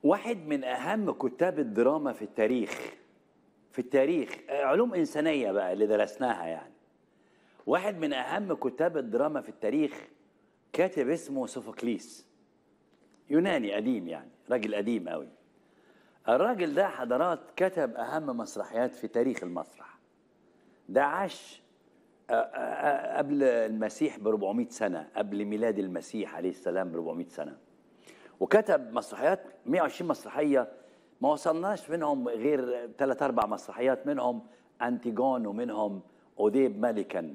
واحد من اهم كتاب الدراما في التاريخ في التاريخ علوم انسانيه بقى اللي درسناها يعني واحد من اهم كتاب الدراما في التاريخ كاتب اسمه سوفوكليس يوناني قديم يعني راجل قديم قوي الراجل ده حضرات كتب اهم مسرحيات في تاريخ المسرح ده عاش آه، آه، قبل المسيح ب 400 سنه قبل ميلاد المسيح عليه السلام ب 400 سنه وكتب مسرحيات 120 مسرحيه ما وصلناش منهم غير ثلاث اربع مسرحيات منهم انتيجون ومنهم اوديب ملكا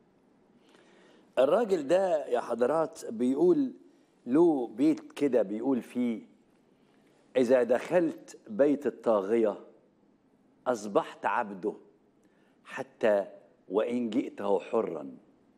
الراجل ده يا حضرات بيقول له بيت كده بيقول فيه اذا دخلت بيت الطاغيه اصبحت عبده حتى وان جئته حرا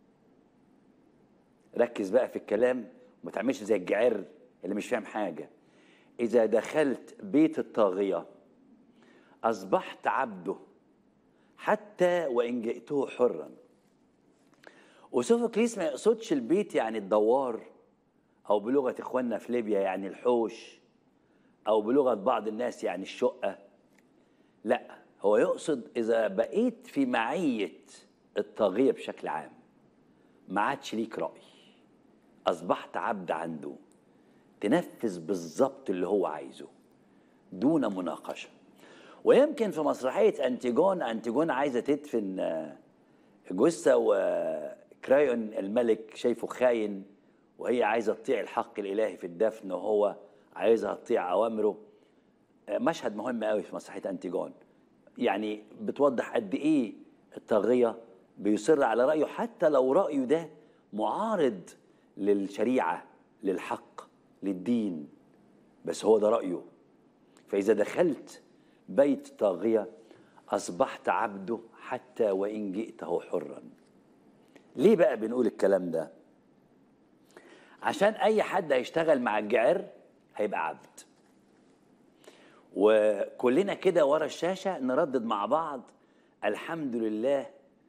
ركز بقى في الكلام وما تعملش زي الجعر اللي مش فاهم حاجه اذا دخلت بيت الطاغيه اصبحت عبده حتى وان جئته حرا وسوفوكليس ما يقصدش البيت يعني الدوار او بلغه اخواننا في ليبيا يعني الحوش او بلغه بعض الناس يعني الشقه لا هو يقصد اذا بقيت في معيه الطاغيه بشكل عام ما عادش ليك راي اصبحت عبد عنده تنفذ بالظبط اللي هو عايزه دون مناقشه ويمكن في مسرحيه انتيجون انتيجون عايزه تدفن آه، جثه وكرايون الملك شايفه خاين وهي عايزه تطيع الحق الالهي في الدفن وهو عايزها تطيع اوامره آه، مشهد مهم قوي في مسرحيه انتيجون يعني بتوضح قد ايه الطاغيه بيصر على رايه حتى لو رايه ده معارض للشريعه للحق للدين بس هو ده رايه فاذا دخلت بيت طاغيه اصبحت عبده حتى وان جئته حرا ليه بقى بنقول الكلام ده عشان اي حد هيشتغل مع الجعر هيبقى عبد وكلنا كده ورا الشاشة نردد مع بعض الحمد لله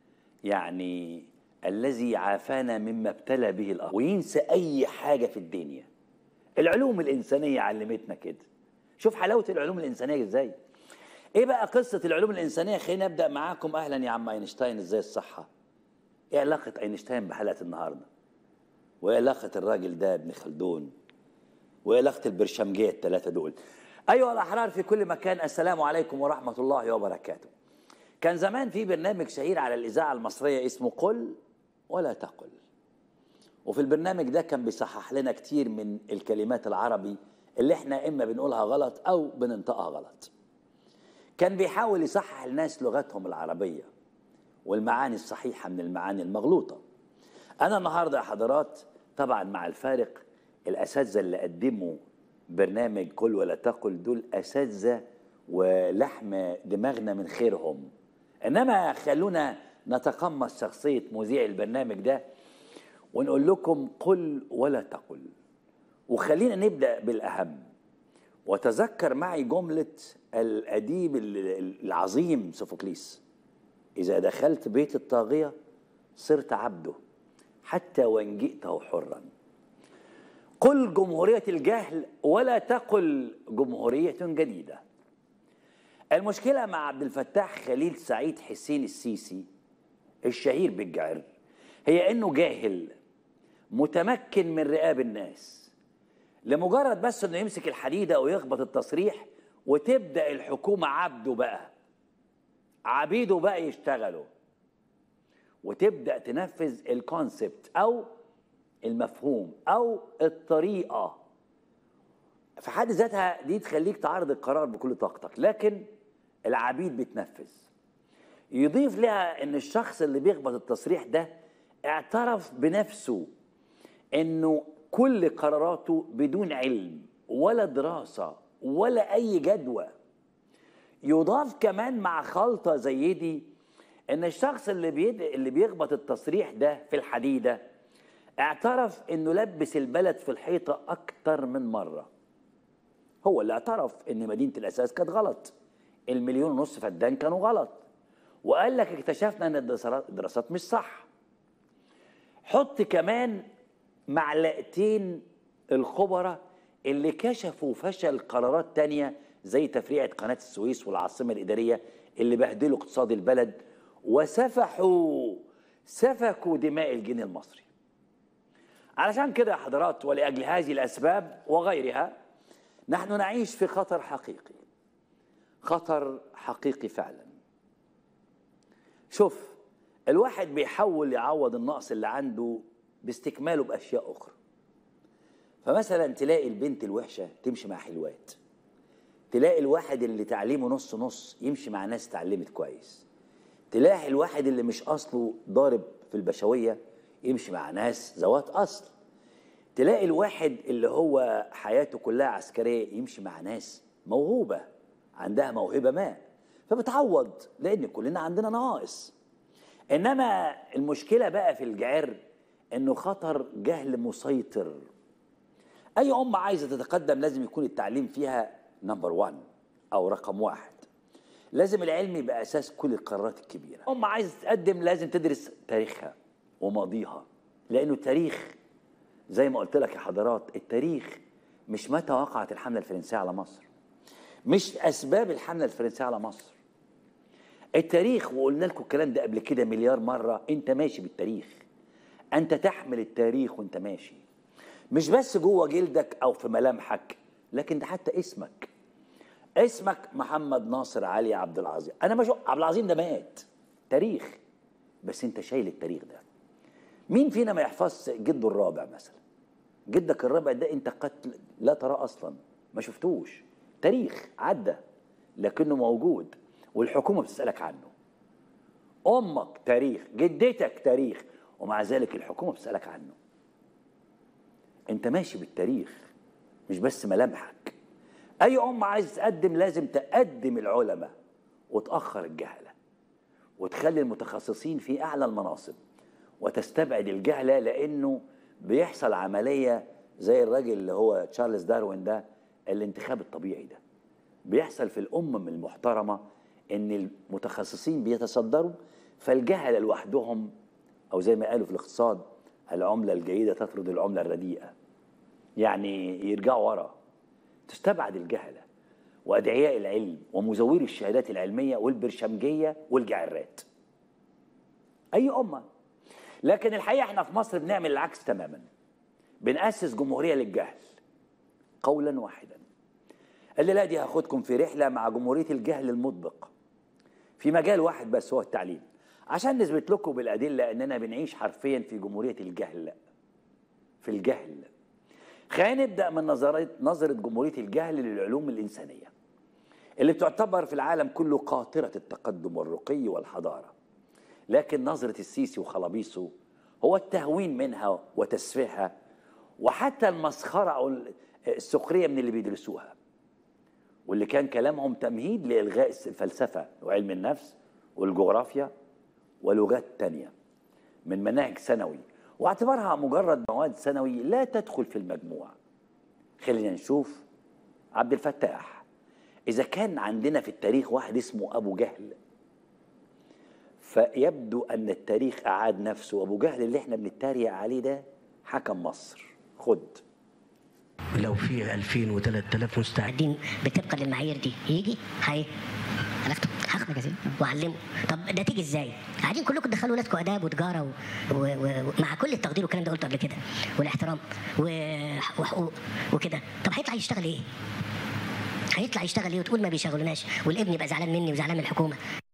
يعني الذي عافانا مما ابتلى به الأرض وينسى أي حاجة في الدنيا العلوم الإنسانية علمتنا كده شوف حلاوة العلوم الإنسانية إزاي إيه بقى قصة العلوم الإنسانية خلينا نبدأ معاكم أهلا يا عم أينشتاين إزاي الصحة إيه علاقة أينشتاين بحلقة النهاردة وإيه علاقة الراجل ده ابن خلدون وإيه علاقة البرشمجية الثلاثة دول أيها الأحرار في كل مكان السلام عليكم ورحمة الله وبركاته كان زمان في برنامج شهير على الإذاعة المصرية اسمه قل ولا تقل وفي البرنامج ده كان بيصحح لنا كتير من الكلمات العربي اللي احنا إما بنقولها غلط أو بننطقها غلط كان بيحاول يصحح الناس لغتهم العربية والمعاني الصحيحة من المعاني المغلوطة أنا النهاردة يا حضرات طبعا مع الفارق الأساتذة اللي قدموا برنامج كل ولا تقل دول اساتذه ولحم دماغنا من خيرهم انما خلونا نتقمص شخصيه مذيع البرنامج ده ونقول لكم قل ولا تقل وخلينا نبدا بالاهم وتذكر معي جمله الاديب العظيم سوفوكليس اذا دخلت بيت الطاغيه صرت عبده حتى وان جئته حرا قل جمهورية الجهل ولا تقل جمهورية جديدة المشكلة مع عبد الفتاح خليل سعيد حسين السيسي الشهير بالجعر هي انه جاهل متمكن من رقاب الناس لمجرد بس انه يمسك الحديده ويخبط التصريح وتبدا الحكومه عبده بقى عبيده بقى يشتغلوا وتبدا تنفذ الكونسبت او المفهوم او الطريقه في حد ذاتها دي تخليك تعارض القرار بكل طاقتك لكن العبيد بتنفذ يضيف لها ان الشخص اللي بيخبط التصريح ده اعترف بنفسه انه كل قراراته بدون علم ولا دراسه ولا اي جدوى يضاف كمان مع خلطه زي دي ان الشخص اللي بيد... اللي بيخبط التصريح ده في الحديده اعترف انه لبس البلد في الحيطه اكتر من مره هو اللي اعترف ان مدينه الاساس كانت غلط المليون ونص فدان كانوا غلط وقال لك اكتشفنا ان الدراسات مش صح حط كمان معلقتين الخبراء اللي كشفوا فشل قرارات تانية زي تفريعة قناة السويس والعاصمة الإدارية اللي بهدلوا اقتصاد البلد وسفحوا سفكوا دماء الجنيه المصري علشان كده يا حضرات ولأجل هذه الأسباب وغيرها نحن نعيش في خطر حقيقي خطر حقيقي فعلا شوف الواحد بيحاول يعوض النقص اللي عنده باستكماله بأشياء أخرى فمثلا تلاقي البنت الوحشة تمشي مع حلوات تلاقي الواحد اللي تعليمه نص نص يمشي مع ناس اتعلمت كويس تلاقي الواحد اللي مش أصله ضارب في البشوية يمشي مع ناس ذوات أصل تلاقي الواحد اللي هو حياته كلها عسكرية يمشي مع ناس موهوبة عندها موهبة ما فبتعوض لأن كلنا عندنا نواقص إنما المشكلة بقى في الجعر إنه خطر جهل مسيطر أي أم عايزة تتقدم لازم يكون التعليم فيها نمبر وان أو رقم واحد لازم العلم يبقى أساس كل القرارات الكبيرة أم عايزة تتقدم لازم تدرس تاريخها وماضيها لأنه التاريخ زي ما قلت لك يا حضرات التاريخ مش متى وقعت الحملة الفرنسية على مصر مش أسباب الحملة الفرنسية على مصر التاريخ وقلنا لكم الكلام ده قبل كده مليار مرة أنت ماشي بالتاريخ أنت تحمل التاريخ وأنت ماشي مش بس جوه جلدك أو في ملامحك لكن ده حتى اسمك اسمك محمد ناصر علي عبد العظيم أنا مش عبد العظيم ده مات تاريخ بس أنت شايل التاريخ ده مين فينا ما يحفظش جده الرابع مثلا جدك الرابع ده انت قد لا تراه اصلا ما شفتوش تاريخ عدى لكنه موجود والحكومه بتسالك عنه امك تاريخ جدتك تاريخ ومع ذلك الحكومه بتسالك عنه انت ماشي بالتاريخ مش بس ملامحك اي ام عايز تقدم لازم تقدم العلماء وتاخر الجهله وتخلي المتخصصين في اعلى المناصب وتستبعد الجهله لانه بيحصل عمليه زي الراجل اللي هو تشارلز داروين ده الانتخاب الطبيعي ده بيحصل في الامم المحترمه ان المتخصصين بيتصدروا فالجهله لوحدهم او زي ما قالوا في الاقتصاد العمله الجيده تطرد العمله الرديئه يعني يرجعوا ورا تستبعد الجهله وادعياء العلم ومزوري الشهادات العلميه والبرشمجيه والجعرات اي امه لكن الحقيقه احنا في مصر بنعمل العكس تماما بنأسس جمهوريه للجهل قولا واحدا الليله دي هاخدكم في رحله مع جمهوريه الجهل المطبق في مجال واحد بس هو التعليم عشان نثبت لكم بالادله اننا بنعيش حرفيا في جمهوريه الجهل في الجهل خلينا نبدا من نظريه نظره جمهوريه الجهل للعلوم الانسانيه اللي بتعتبر في العالم كله قاطره التقدم والرقي والحضاره لكن نظرة السيسي وخلابيسه هو التهوين منها وتسفيهها وحتى المسخرة أو السخرية من اللي بيدرسوها واللي كان كلامهم تمهيد لإلغاء الفلسفة وعلم النفس والجغرافيا ولغات تانية من مناهج ثانوي واعتبارها مجرد مواد ثانوي لا تدخل في المجموع خلينا نشوف عبد الفتاح إذا كان عندنا في التاريخ واحد اسمه أبو جهل فيبدو أن التاريخ أعاد نفسه وأبو جهل اللي احنا بنتريق عليه ده حكم مصر خد لو في 2000 و3000 مستعد قاعدين بتبقى للمعايير دي يجي هي عرفته هاخد مجازين واعلمه طب ده تيجي ازاي؟ قاعدين كلكم تدخلوا ولادكم اداب وتجاره و... و... و... مع كل التقدير والكلام ده قلته قبل كده والاحترام و... وحقوق وكده طب هيطلع يشتغل ايه؟ هيطلع يشتغل ايه وتقول ما بيشغلوناش والابن يبقى زعلان مني وزعلان من الحكومه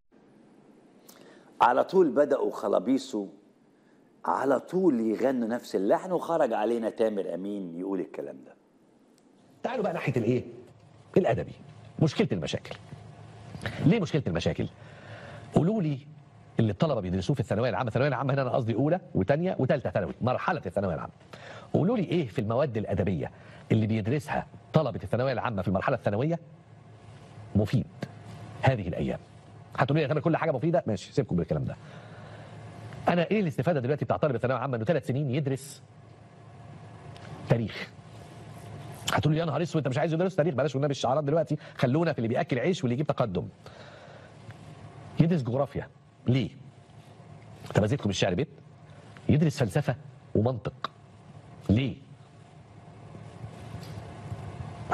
على طول بدأوا خلابيسه على طول يغنوا نفس اللحن وخرج علينا تامر أمين يقول الكلام ده تعالوا بقى ناحيه الايه؟ الادبي مشكله المشاكل. ليه مشكله المشاكل؟ قولوا لي اللي الطلبه بيدرسوه في الثانويه العامه، الثانويه العامه هنا انا قصدي اولى وثانيه وثالثه ثانوي، مرحله الثانويه العامه. قولوا لي ايه في المواد الادبيه اللي بيدرسها طلبه الثانويه العامه في المرحله الثانويه مفيد هذه الايام. هتقولوا لي يا تامر كل حاجه مفيده؟ ماشي سيبكم بالكلام ده. انا ايه الاستفاده دلوقتي بتاع طالب الثانويه العامه انه ثلاث سنين يدرس تاريخ هتقول لي يا نهار اسود انت مش عايز يدرس تاريخ بلاش والنبي الشعارات دلوقتي خلونا في اللي بياكل عيش واللي يجيب تقدم يدرس جغرافيا ليه طب ازيدكم الشعر بيت يدرس فلسفه ومنطق ليه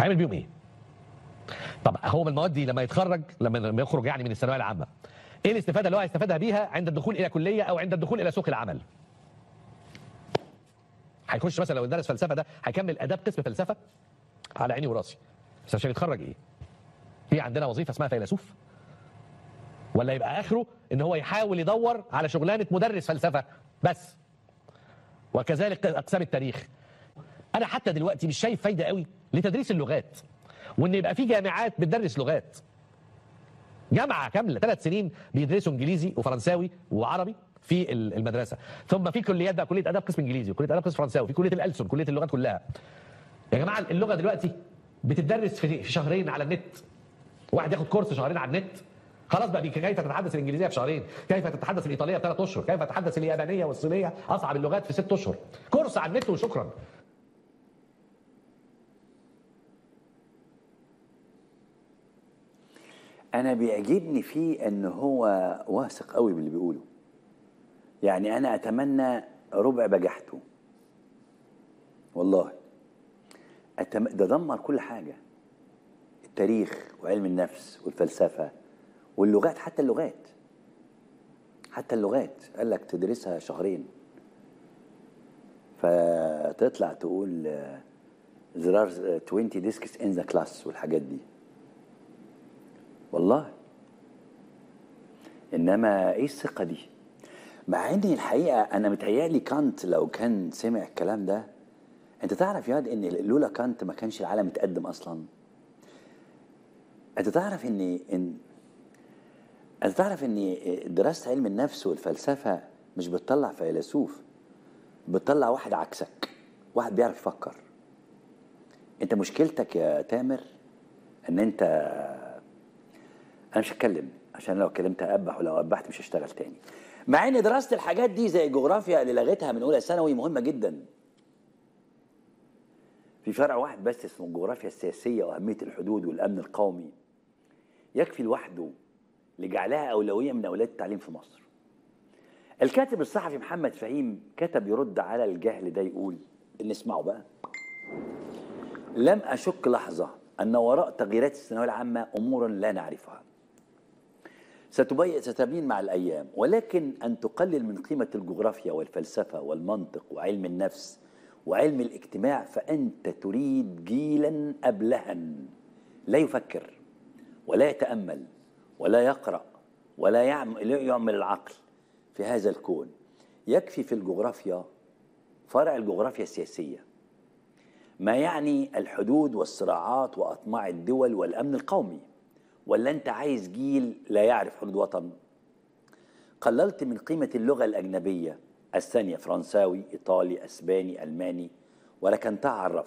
هيعمل بيهم ايه طب هو من المواد دي لما يتخرج لما لما يخرج يعني من الثانويه العامه ايه الاستفاده اللي هو هيستفادها بيها عند الدخول الى كليه او عند الدخول الى سوق العمل هيخش مثلا لو درس فلسفه ده هيكمل اداب قسم فلسفه على عيني وراسي بس عشان يتخرج ايه في عندنا وظيفه اسمها فيلسوف ولا يبقى اخره ان هو يحاول يدور على شغلانه مدرس فلسفه بس وكذلك اقسام التاريخ انا حتى دلوقتي مش شايف فايده قوي لتدريس اللغات وان يبقى في جامعات بتدرس لغات جامعه كامله ثلاث سنين بيدرسوا انجليزي وفرنساوي وعربي في ال- المدرسه ثم في كليات بقى كليه اداب قسم انجليزي وكليه اداب قسم فرنساوي في كليه الالسن كليه اللغات كلها يا جماعه اللغه دلوقتي بتدرس في في شهرين على النت واحد ياخد كورس شهرين على النت خلاص بقى بيك- كيف تتحدث الانجليزيه في شهرين كيف تتحدث الايطاليه في ثلاث اشهر كيف تتحدث اليابانيه والصينيه اصعب اللغات في ست اشهر كورس على النت وشكرا انا بيعجبني فيه ان هو واثق قوي باللي بيقوله يعني انا اتمنى ربع بجحته والله أتم... ده دمر كل حاجه التاريخ وعلم النفس والفلسفه واللغات حتى اللغات حتى اللغات قال لك تدرسها شهرين فتطلع تقول آه، there are 20 discs in the class والحاجات دي والله انما ايه الثقه دي مع ان الحقيقه انا متهيألي كانت لو كان سمع الكلام ده انت تعرف يا واد ان لولا كانت ما كانش العالم اتقدم اصلا انت تعرف ان ان انت تعرف ان دراسه علم النفس والفلسفه مش بتطلع فيلسوف بتطلع واحد عكسك واحد بيعرف يفكر انت مشكلتك يا تامر ان انت انا مش هتكلم عشان لو اتكلمت هقبح ولو قبحت مش هشتغل تاني مع ان دراسه الحاجات دي زي الجغرافيا اللي لغيتها من اولى ثانوي مهمه جدا في فرع واحد بس اسمه الجغرافيا السياسيه واهميه الحدود والامن القومي يكفي لوحده لجعلها اولويه من اولويات التعليم في مصر الكاتب الصحفي محمد فهيم كتب يرد على الجهل ده يقول نسمعه بقى لم أشك لحظة أن وراء تغييرات الثانوية العامة أمورا لا نعرفها ستبين ستبين مع الأيام ولكن أن تقلل من قيمة الجغرافيا والفلسفة والمنطق وعلم النفس وعلم الاجتماع فأنت تريد جيلا أبلها لا يفكر ولا يتأمل ولا يقرأ ولا يعمل, لا يعمل العقل في هذا الكون يكفي في الجغرافيا فرع الجغرافيا السياسيه ما يعني الحدود والصراعات واطماع الدول والامن القومي ولا انت عايز جيل لا يعرف حدود وطن قللت من قيمه اللغه الاجنبيه الثانيه فرنساوي ايطالي اسباني الماني ولكن تعرف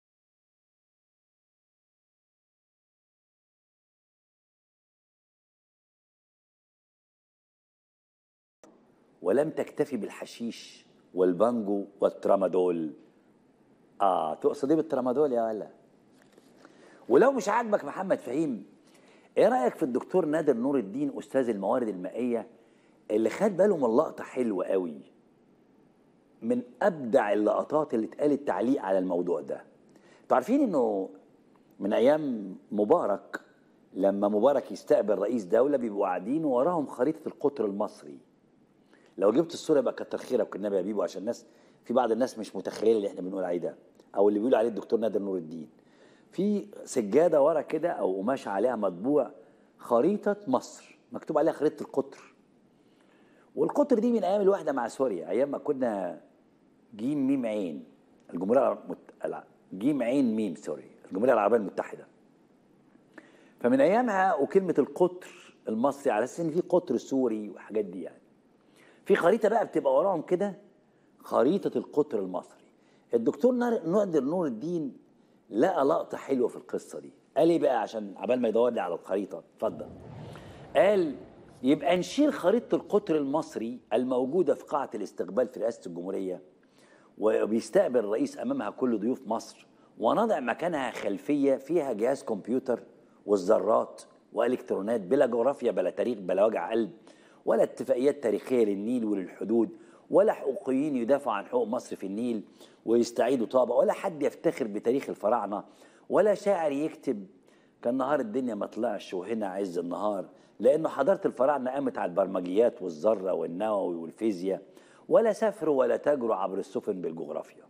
ولم تكتفي بالحشيش والبانجو والترامادول اه تقصد ايه بالترامادول يا ولا ولو مش عاجبك محمد فهيم ايه رايك في الدكتور نادر نور الدين استاذ الموارد المائيه اللي خد باله من لقطه حلوه قوي من ابدع اللقطات اللي اتقالت تعليق على الموضوع ده انتوا عارفين انه من ايام مبارك لما مبارك يستقبل رئيس دوله بيبقوا قاعدين وراهم خريطه القطر المصري لو جبت الصوره يبقى كتر خيرك والنبي يا بيبو عشان الناس في بعض الناس مش متخيله اللي احنا بنقول عليه ده او اللي بيقول عليه الدكتور نادر نور الدين في سجاده ورا كده او قماشه عليها مطبوع خريطه مصر مكتوب عليها خريطه القطر والقطر دي من ايام الوحده مع سوريا ايام ما كنا جيم ميم عين الجمهوريه المت... الع- جيم عين ميم سوري الجمهوريه العربيه المتحده فمن ايامها وكلمه القطر المصري على اساس ان في قطر سوري وحاجات دي يعني في خريطه بقى بتبقى وراهم كده خريطه القطر المصري الدكتور نار- نادر نور الدين لقى لقطه حلوه في القصه دي قال ايه بقى عشان عبال ما يدور لي على الخريطه اتفضل قال يبقى نشيل خريطه القطر المصري الموجوده في قاعه الاستقبال في رئاسه الجمهوريه وبيستقبل الرئيس امامها كل ضيوف مصر ونضع مكانها خلفيه فيها جهاز كمبيوتر والذرات والكترونات بلا جغرافيا بلا تاريخ بلا وجع قلب ولا اتفاقيات تاريخيه للنيل وللحدود ولا حقوقيين يدافعوا عن حقوق مصر في النيل ويستعيدوا طابة ولا حد يفتخر بتاريخ الفراعنه ولا شاعر يكتب كان نهار الدنيا ما طلعش وهنا عز النهار لانه حضاره الفراعنه قامت على البرمجيات والذره والنووي والفيزياء ولا سافروا ولا تاجروا عبر السفن بالجغرافيا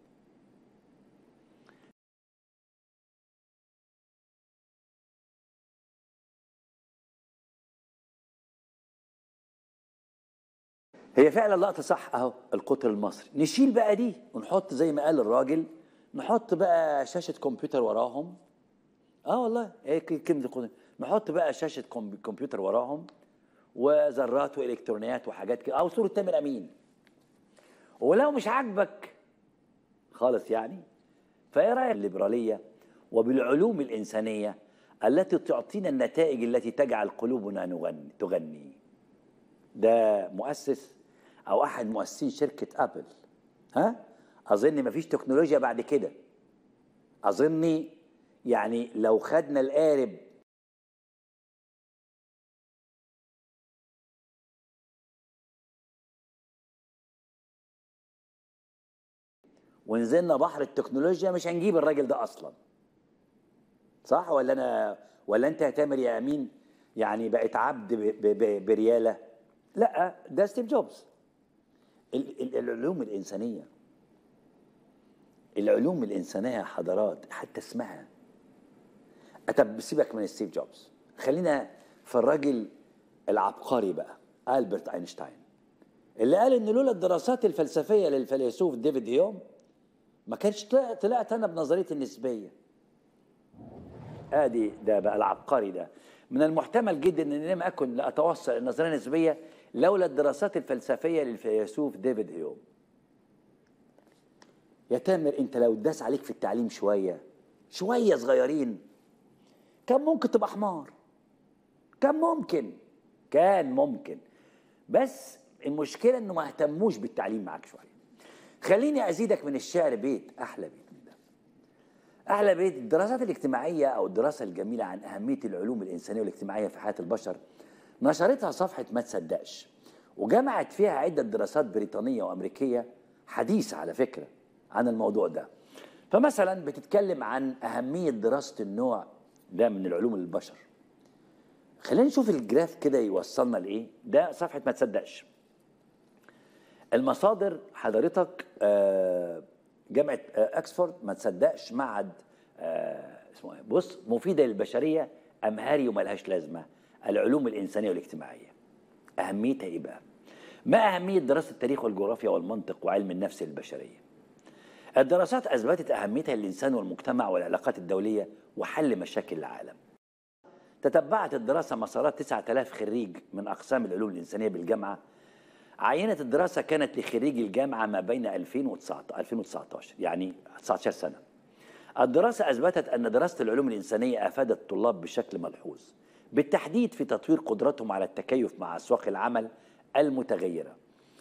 هي فعلا لقطه صح اهو القطر المصري نشيل بقى دي ونحط زي ما قال الراجل نحط بقى شاشه كمبيوتر وراهم اه والله هي ك- كلمه القطر نحط بقى شاشه كم- كمبيوتر وراهم وذرات والكترونيات وحاجات كده او صوره تامر امين ولو مش عاجبك خالص يعني فايه رايك الليبراليه وبالعلوم الانسانيه التي تعطينا النتائج التي تجعل قلوبنا نغني تغني ده مؤسس او احد مؤسسين شركه ابل ها اظن مفيش تكنولوجيا بعد كده اظني يعني لو خدنا القارب ونزلنا بحر التكنولوجيا مش هنجيب الراجل ده اصلا صح ولا انا ولا انت يا تامر يا امين يعني بقت عبد ب- ب- ب- برياله لا ده ستيف جوبز ال- ال- العلوم الانسانيه العلوم الانسانيه يا حضرات حتى اسمها طب سيبك من ستيف جوبز خلينا في الراجل العبقري بقى البرت اينشتاين اللي قال ان لولا الدراسات الفلسفيه للفيلسوف ديفيد هيوم ما كانش طلع- طلعت انا بنظريه النسبيه ادي ده بقى العبقري ده من المحتمل جدا ان لم اكن لاتوصل النظريه النسبيه لولا الدراسات الفلسفيه للفيلسوف ديفيد هيوم يا تامر انت لو اتداس عليك في التعليم شويه شويه صغيرين كان ممكن تبقى حمار كان ممكن كان ممكن بس المشكله انه ما اهتموش بالتعليم معاك شويه خليني ازيدك من الشعر بيت احلى بيت من ده احلى بيت الدراسات الاجتماعيه او الدراسه الجميله عن اهميه العلوم الانسانيه والاجتماعيه في حياه البشر نشرتها صفحه ما تصدقش وجمعت فيها عده دراسات بريطانيه وامريكيه حديثه على فكره عن الموضوع ده فمثلا بتتكلم عن اهميه دراسه النوع ده من العلوم للبشر خلينا نشوف الجراف كده يوصلنا لايه ده صفحه ما تصدقش المصادر حضرتك آه، جامعه آه، اكسفورد ما تصدقش معهد آه، اسمه ايه بص مفيده للبشريه امهاري وملهاش لازمه العلوم الانسانيه والاجتماعيه اهميتها ايه بقى ما اهميه دراسه التاريخ والجغرافيا والمنطق وعلم النفس البشريه الدراسات اثبتت اهميتها للانسان والمجتمع والعلاقات الدوليه وحل مشاكل العالم تتبعت الدراسة مسارات 9000 خريج من أقسام العلوم الإنسانية بالجامعة عينة الدراسة كانت لخريجي الجامعة ما بين 2019 2019 يعني 19 سنة الدراسة أثبتت أن دراسة العلوم الإنسانية أفادت الطلاب بشكل ملحوظ بالتحديد في تطوير قدرتهم على التكيف مع أسواق العمل المتغيرة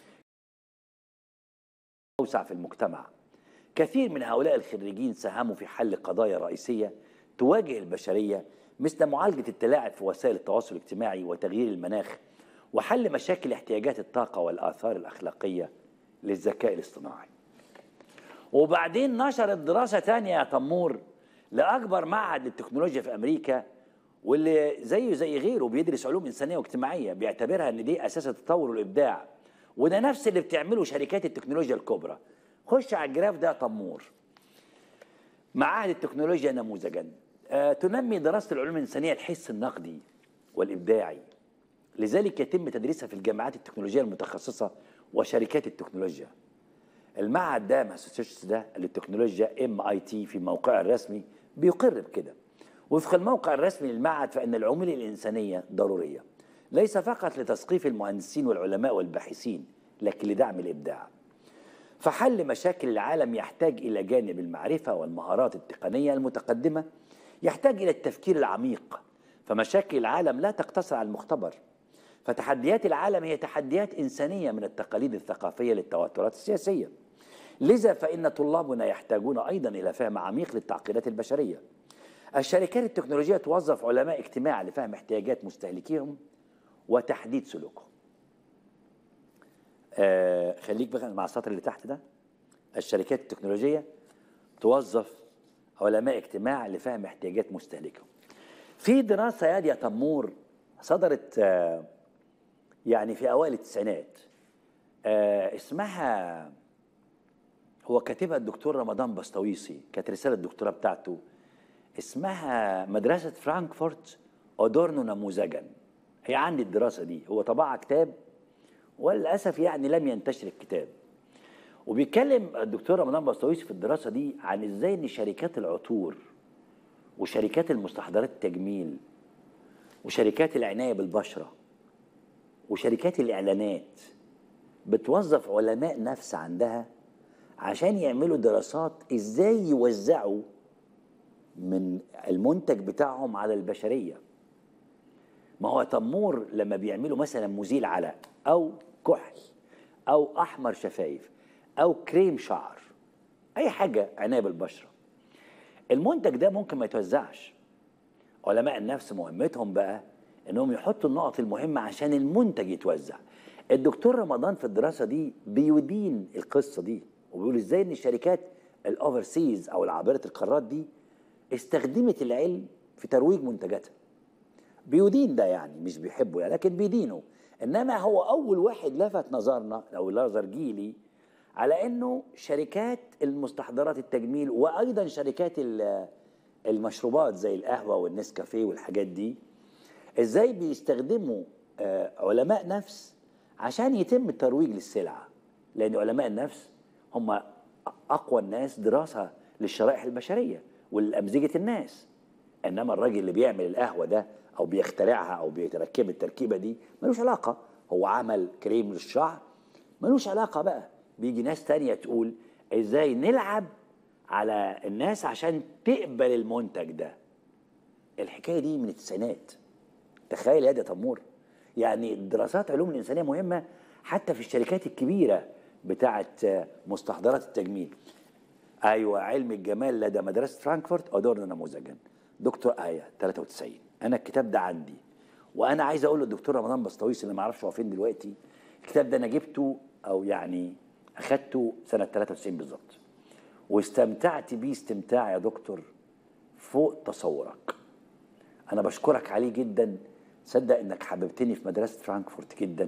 أوسع في المجتمع كثير من هؤلاء الخريجين ساهموا في حل قضايا رئيسية تواجه البشرية مثل معالجة التلاعب في وسائل التواصل الاجتماعي وتغيير المناخ وحل مشاكل احتياجات الطاقة والآثار الأخلاقية للذكاء الاصطناعي وبعدين نشرت دراسة تانية يا تمور لأكبر معهد للتكنولوجيا في أمريكا واللي زيه زي غيره بيدرس علوم إنسانية واجتماعية بيعتبرها إن دي أساس التطور والإبداع وده نفس اللي بتعمله شركات التكنولوجيا الكبرى خش على الجراف ده يا تمور معاهد التكنولوجيا نموذجا آه، تنمي دراسة العلوم الإنسانية الحس النقدي والإبداعي لذلك يتم تدريسها في الجامعات التكنولوجية المتخصصة وشركات التكنولوجيا المعهد ده ماساتشوستس ده للتكنولوجيا ام اي تي في موقعه الرسمي بيقر بكده وفق الموقع الرسمي للمعهد فان العمله الانسانيه ضروريه ليس فقط لتثقيف المهندسين والعلماء والباحثين لكن لدعم الابداع فحل مشاكل العالم يحتاج الى جانب المعرفه والمهارات التقنيه المتقدمه يحتاج الى التفكير العميق فمشاكل العالم لا تقتصر على المختبر فتحديات العالم هي تحديات انسانيه من التقاليد الثقافيه للتوترات السياسيه لذا فان طلابنا يحتاجون ايضا الى فهم عميق للتعقيدات البشريه الشركات التكنولوجيه توظف علماء اجتماع لفهم احتياجات مستهلكيهم وتحديد سلوكهم آه خليك بقى مع السطر اللي تحت ده الشركات التكنولوجيه توظف علماء اجتماع لفهم احتياجات مستهلكهم في دراسة يا يا تمور صدرت آه، يعني في أوائل التسعينات آه، اسمها هو كاتبها الدكتور رمضان بسطويسي كانت رسالة الدكتوراه بتاعته اسمها مدرسة فرانكفورت أدورنو نموذجا هي عندي الدراسة دي هو طبعها كتاب وللأسف يعني لم ينتشر الكتاب وبيتكلم الدكتور رمضان بسطويسي في الدراسة دي عن ازاي ان شركات العطور وشركات المستحضرات التجميل وشركات العناية بالبشرة وشركات الإعلانات بتوظف علماء نفس عندها عشان يعملوا دراسات ازاي يوزعوا من المنتج بتاعهم على البشرية ما هو تمور لما بيعملوا مثلا مزيل علق أو كحل أو أحمر شفايف أو كريم شعر أي حاجة عناية بالبشرة المنتج ده ممكن ما يتوزعش علماء النفس مهمتهم بقى انهم يحطوا النقط المهمه عشان المنتج يتوزع الدكتور رمضان في الدراسه دي بيدين القصه دي وبيقول ازاي ان الشركات الاوفرسيز او العابره القارات دي استخدمت العلم في ترويج منتجاتها بيدين ده يعني مش بيحبه يعني لكن بيدينه انما هو اول واحد لفت نظرنا او نظر جيلي على انه شركات المستحضرات التجميل وايضا شركات ال- المشروبات زي القهوه والنسكافيه والحاجات دي ازاي بيستخدموا آه، علماء نفس عشان يتم الترويج للسلعه لان علماء النفس هم اقوى الناس دراسه للشرائح البشريه ولامزجه الناس انما الراجل اللي بيعمل القهوه ده او بيخترعها او بيركب التركيبه دي ملوش علاقه هو عمل كريم للشعر ملوش علاقه بقى بيجي ناس تانية تقول ازاي نلعب على الناس عشان تقبل المنتج ده الحكايه دي من التسعينات تخيل يا ده تمور يعني دراسات علوم الانسانيه مهمه حتى في الشركات الكبيره بتاعه آه، مستحضرات التجميل ايوه علم الجمال لدى مدرسه فرانكفورت ادورنا نموذجا دكتور ايه 93 انا الكتاب ده عندي وانا عايز اقول للدكتور رمضان بسطويس اللي ما اعرفش هو فين دلوقتي الكتاب ده انا جبته او يعني اخدته سنه 93 بالظبط واستمتعت بيه استمتاع يا دكتور فوق تصورك انا بشكرك عليه جدا صدق انك حببتني في مدرسه فرانكفورت جدا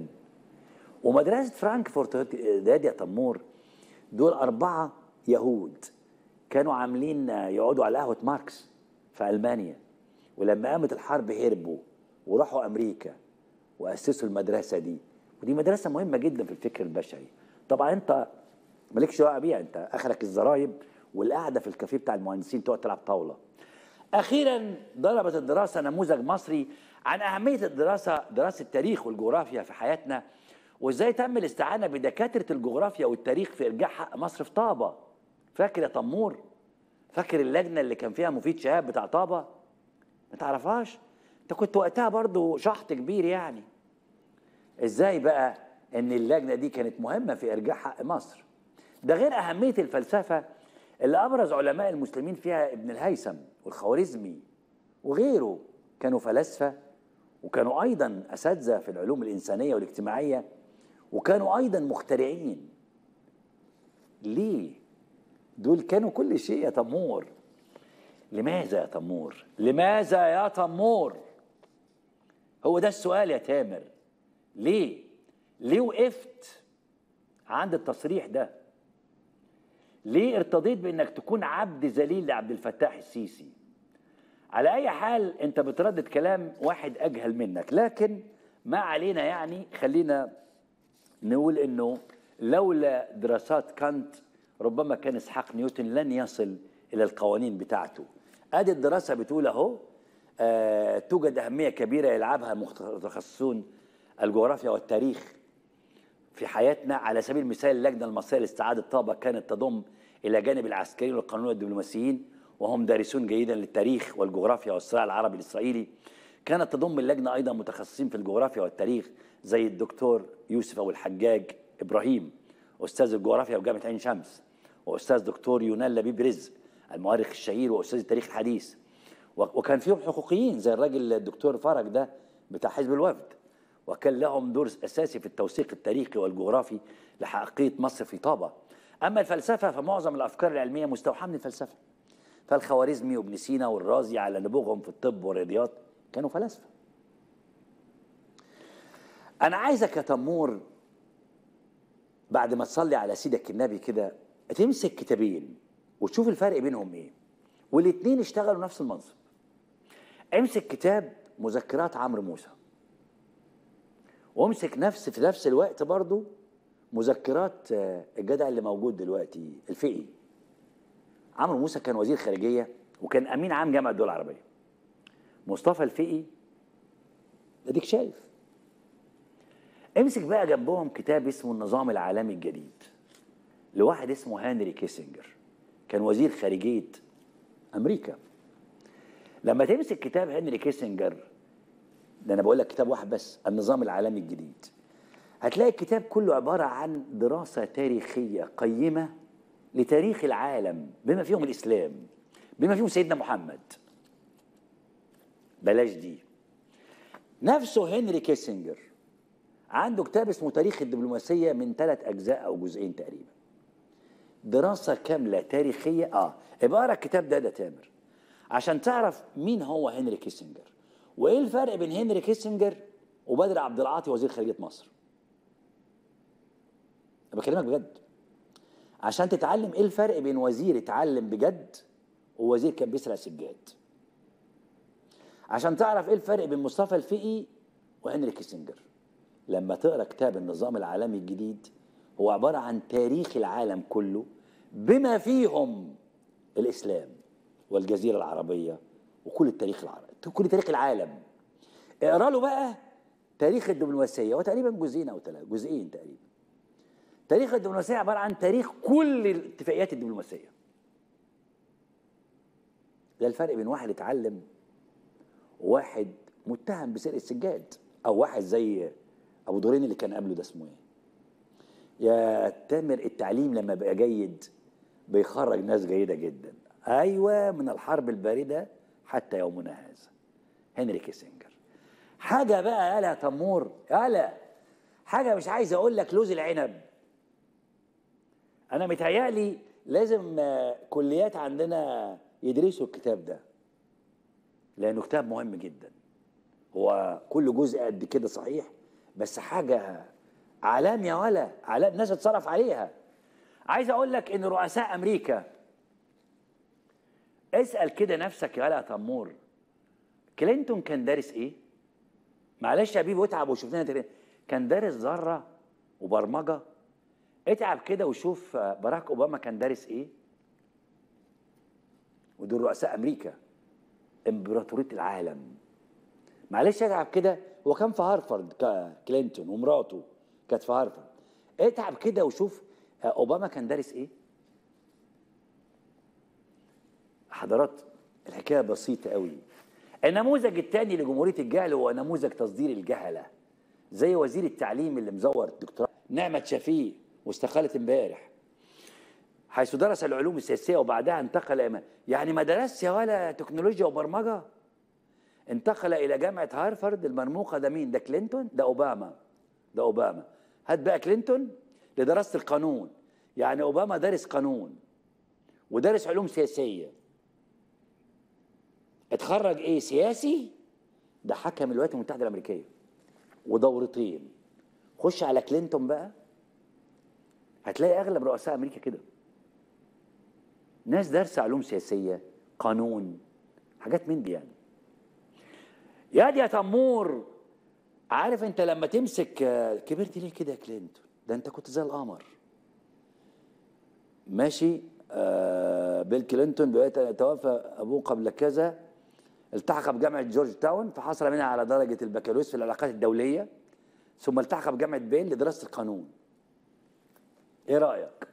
ومدرسه فرانكفورت ده يا تمور دول اربعه يهود كانوا عاملين يقعدوا على قهوه ماركس في المانيا ولما قامت الحرب هربوا وراحوا امريكا واسسوا المدرسه دي ودي مدرسه مهمه جدا في الفكر البشري طبعا انت مالكش دعوه بيها انت اخرك الزرايب والقعده في الكافيه بتاع المهندسين تقعد تلعب طاوله اخيرا ضربت الدراسه نموذج مصري عن اهميه الدراسه دراسه التاريخ والجغرافيا في حياتنا وازاي تم الاستعانه بدكاتره الجغرافيا والتاريخ في ارجاع حق مصر في طابه فاكر يا تمور فاكر اللجنه اللي كان فيها مفيد شهاب بتاع طابه ما تعرفهاش انت كنت وقتها برضو شحط كبير يعني ازاي بقى ان اللجنه دي كانت مهمه في ارجاع حق مصر ده غير اهميه الفلسفه اللي ابرز علماء المسلمين فيها ابن الهيثم والخوارزمي وغيره كانوا فلاسفه وكانوا ايضا اساتذه في العلوم الانسانيه والاجتماعيه وكانوا ايضا مخترعين ليه دول كانوا كل شيء يا تمور لماذا يا تمور لماذا يا تمور هو ده السؤال يا تامر ليه ليه وقفت عند التصريح ده ليه ارتضيت بانك تكون عبد ذليل لعبد الفتاح السيسي على اي حال انت بتردد كلام واحد اجهل منك لكن ما علينا يعني خلينا نقول انه لولا دراسات كانت ربما كان اسحاق نيوتن لن يصل الى القوانين بتاعته ادي الدراسه بتقول اهو آه توجد اهميه كبيره يلعبها متخصصون الجغرافيا والتاريخ في حياتنا على سبيل المثال اللجنه المصريه لاستعاده طابه كانت تضم الى جانب العسكريين والقانون والدبلوماسيين وهم دارسون جيدا للتاريخ والجغرافيا والصراع العربي الاسرائيلي كانت تضم اللجنه ايضا متخصصين في الجغرافيا والتاريخ زي الدكتور يوسف ابو الحجاج ابراهيم استاذ الجغرافيا بجامعه عين شمس واستاذ دكتور يونان لبيب رزق المؤرخ الشهير واستاذ التاريخ الحديث وكان فيهم حقوقيين زي الراجل الدكتور فرج ده بتاع حزب الوفد وكان لهم دور اساسي في التوثيق التاريخي والجغرافي لحقيقيه مصر في طابه. اما الفلسفه فمعظم الافكار العلميه مستوحاه من الفلسفه. فالخوارزمي وابن سينا والرازي على نبوغهم في الطب والرياضيات كانوا فلاسفه انا عايزك يا تمور بعد ما تصلي على سيدك النبي كده تمسك كتابين وتشوف الفرق بينهم ايه والاتنين اشتغلوا نفس المنصب امسك كتاب مذكرات عمرو موسى وامسك نفس في نفس الوقت برضو مذكرات آه، الجدع اللي موجود دلوقتي الفقي عمرو موسى كان وزير خارجيه وكان امين عام جامعه الدول العربيه مصطفى الفقي اديك شايف امسك بقى جنبهم كتاب اسمه النظام العالمي الجديد لواحد اسمه هنري كيسنجر كان وزير خارجيه امريكا لما تمسك كتاب هنري كيسنجر ده انا بقول لك كتاب واحد بس النظام العالمي الجديد هتلاقي الكتاب كله عباره عن دراسه تاريخيه قيمه لتاريخ العالم بما فيهم الاسلام بما فيهم سيدنا محمد بلاش دي نفسه هنري كيسنجر عنده كتاب اسمه تاريخ الدبلوماسيه من ثلاث اجزاء او جزئين تقريبا دراسه كامله تاريخيه اه ابقى اقرا الكتاب ده ده تامر عشان تعرف مين هو هنري كيسنجر وايه الفرق بين هنري كيسنجر وبدر عبد العاطي وزير خارجيه مصر انا بكلمك بجد عشان تتعلم ايه الفرق بين وزير اتعلم بجد ووزير كان بيسرق سجاد عشان تعرف ايه الفرق بين مصطفى الفقي وهنري كيسنجر لما تقرا كتاب النظام العالمي الجديد هو عباره عن تاريخ العالم كله بما فيهم الاسلام والجزيره العربيه وكل التاريخ العربي كل تاريخ العالم اقرا له بقى تاريخ الدبلوماسيه هو تقريبا جزئين او ثلاثه جزئين تقريبا تاريخ الدبلوماسيه عباره عن تاريخ كل الاتفاقيات الدبلوماسيه ده الفرق بين واحد اتعلم وواحد متهم بسرقه السجاد او واحد زي ابو دورين اللي كان قبله ده اسمه ايه يا تامر التعليم لما بقى جيد بيخرج ناس جيده جدا ايوه من الحرب البارده حتى يومنا هذا هنري كيسنجر حاجه بقى يالا يا تمور يالا حاجه مش عايز اقول لك لوز العنب انا متهيألي لازم آه، كليات عندنا يدرسوا الكتاب ده لانه كتاب مهم جدا هو كل جزء قد كده صحيح بس حاجه علام يا ولا علام الناس اتصرف عليها عايز اقول لك ان رؤساء امريكا اسال كده نفسك يا ولا يا تمور كلينتون كان دارس ايه معلش يا بيبي اتعب وشوف لنا تاني. كان دارس ذره وبرمجه اتعب كده وشوف آه، باراك اوباما كان دارس ايه ودول رؤساء امريكا امبراطوريه العالم معلش اتعب كده هو كان في هارفارد ك- كلينتون ومراته كانت في هارفارد اتعب كده وشوف آه، اوباما كان دارس ايه حضرات الحكايه بسيطه قوي النموذج الثاني لجمهوريه الجهل هو نموذج تصدير الجهله زي وزير التعليم اللي مزور الدكتوراه نعمه شفيق واستقالت امبارح حيث درس العلوم السياسيه وبعدها انتقل إلى- يعني ما درسش ولا تكنولوجيا وبرمجه انتقل الى جامعه هارفارد المرموقه ده مين ده كلينتون ده اوباما ده اوباما هات بقى كلينتون لدراسه القانون يعني اوباما دارس قانون ودارس علوم سياسيه اتخرج ايه سياسي ده حكم الولايات المتحده الامريكيه ودورتين خش على كلينتون بقى هتلاقي اغلب رؤساء امريكا كده ناس دارسه علوم سياسيه قانون حاجات من دي يعني يا دي يا تمور عارف انت لما تمسك آه، كبرت ليه كده يا كلينتون ده انت كنت زي القمر ماشي آه بيل كلينتون دلوقتي توفى ابوه قبل كذا التحق بجامعه جورج تاون فحصل منها على درجه البكالوريوس في العلاقات الدوليه ثم التحق بجامعه بيل لدراسه القانون ايه رايك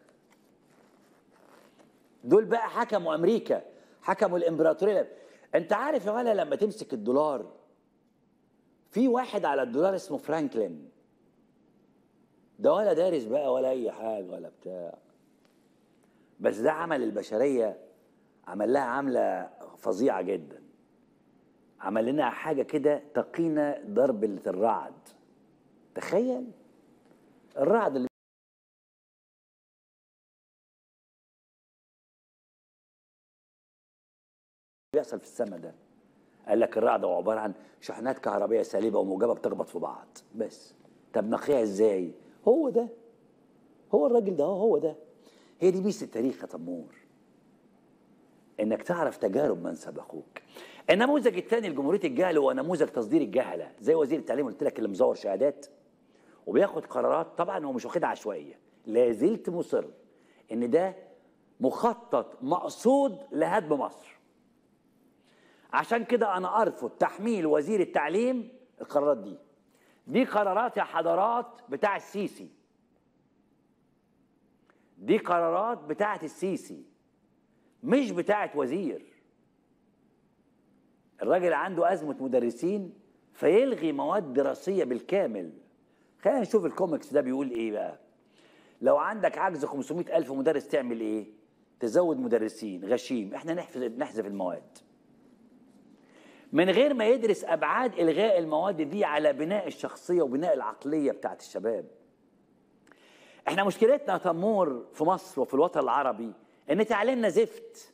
دول بقى حكموا امريكا حكموا الامبراطوريه انت عارف يا ولا لما تمسك الدولار في واحد على الدولار اسمه فرانكلين ده ولا دارس بقى ولا اي حاجه ولا بتاع بس ده عمل البشريه عمل لها عمله فظيعه جدا عمل لنا حاجه كده تقينا ضرب الرعد تخيل الرعد اللي بيحصل في السماء ده قال لك الرعد هو عباره عن شحنات كهربائيه سالبه وموجبه بتخبط في بعض بس طب نقيها ازاي هو ده هو الراجل ده هو هو ده هي دي ميزه التاريخ يا تمور انك تعرف تجارب من سبقوك النموذج الثاني لجمهوريه الجهل هو نموذج تصدير الجهله زي وزير التعليم قلت لك اللي مزور شهادات وبياخد قرارات طبعا هو مش واخدها عشوائيه لا زلت مصر ان ده مخطط مقصود لهدم مصر عشان كده انا ارفض تحميل وزير التعليم القرارات دي دي قرارات يا حضرات بتاع السيسي دي قرارات بتاعت السيسي مش بتاعت وزير الراجل عنده أزمة مدرسين فيلغي مواد دراسية بالكامل خلينا نشوف الكوميكس ده بيقول ايه بقى لو عندك عجز 500 ألف مدرس تعمل ايه تزود مدرسين غشيم احنا نحذف نحذف المواد من غير ما يدرس ابعاد الغاء المواد دي على بناء الشخصيه وبناء العقليه بتاعت الشباب احنا مشكلتنا يا تمور في مصر وفي الوطن العربي ان تعليمنا زفت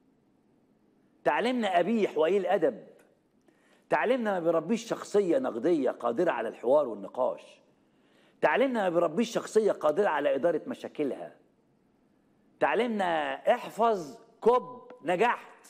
تعليمنا قبيح وقليل ادب تعليمنا ما بيربيش شخصيه نقديه قادره على الحوار والنقاش تعليمنا ما بيربيش شخصيه قادره على اداره مشاكلها تعليمنا احفظ كب نجحت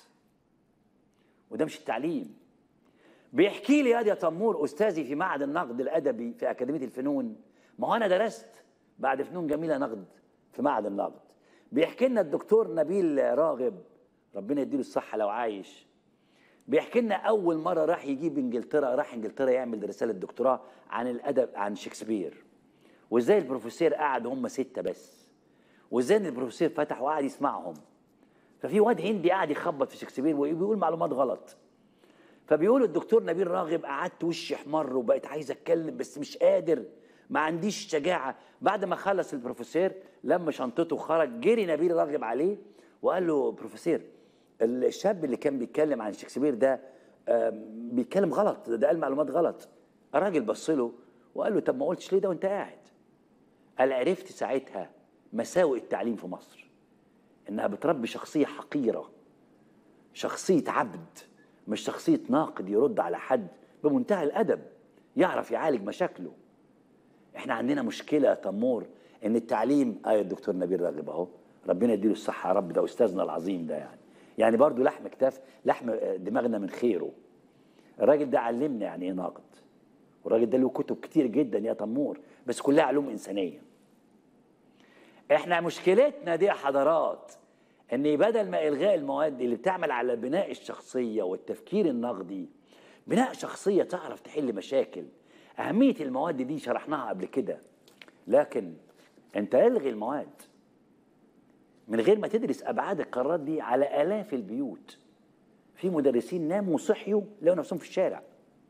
وده مش التعليم بيحكي لي يا تمور استاذي في معهد النقد الادبي في اكاديميه الفنون ما هو انا درست بعد فنون جميله نقد في معهد النقد بيحكي لنا الدكتور نبيل راغب ربنا يديله الصحه لو عايش بيحكي لنا اول مره راح يجيب انجلترا راح انجلترا يعمل رساله دكتوراه عن الادب عن شكسبير وازاي البروفيسور قعد هم سته بس وازاي إن البروفيسور فتح وقعد يسمعهم ففي واد هندي قاعد يخبط في شكسبير وبيقول معلومات غلط فبيقول الدكتور نبيل راغب قعدت وشي احمر وبقيت عايز اتكلم بس مش قادر ما عنديش شجاعه بعد ما خلص البروفيسور لما شنطته خرج جري نبيل راغب عليه وقال له بروفيسور الشاب اللي كان بيتكلم عن شكسبير ده آم، بيتكلم غلط ده قال معلومات غلط الراجل بص له وقال له طب ما قلتش ليه ده وانت قاعد قال عرفت ساعتها مساوئ التعليم في مصر انها بتربي شخصيه حقيره شخصيه عبد مش شخصيه ناقد يرد على حد بمنتهى الادب يعرف يعالج مشاكله احنا عندنا مشكله يا تمور ان التعليم اه يا الدكتور نبيل راغب اهو ربنا يديله الصحه يا رب ده استاذنا العظيم ده يعني يعني برضو لحم كتاف لحم آه، دماغنا من خيره الراجل ده علمنا يعني ايه ناقد والراجل ده له كتب كتير جدا يا تمور بس كلها علوم انسانيه احنا مشكلتنا دي يا حضرات ان بدل ما الغاء المواد اللي بتعمل على بناء الشخصيه والتفكير النقدي بناء شخصيه تعرف تحل مشاكل اهميه المواد دي شرحناها قبل كده لكن انت الغي المواد من غير ما تدرس ابعاد القرارات دي على الاف البيوت في مدرسين ناموا وصحيوا لقوا نفسهم في الشارع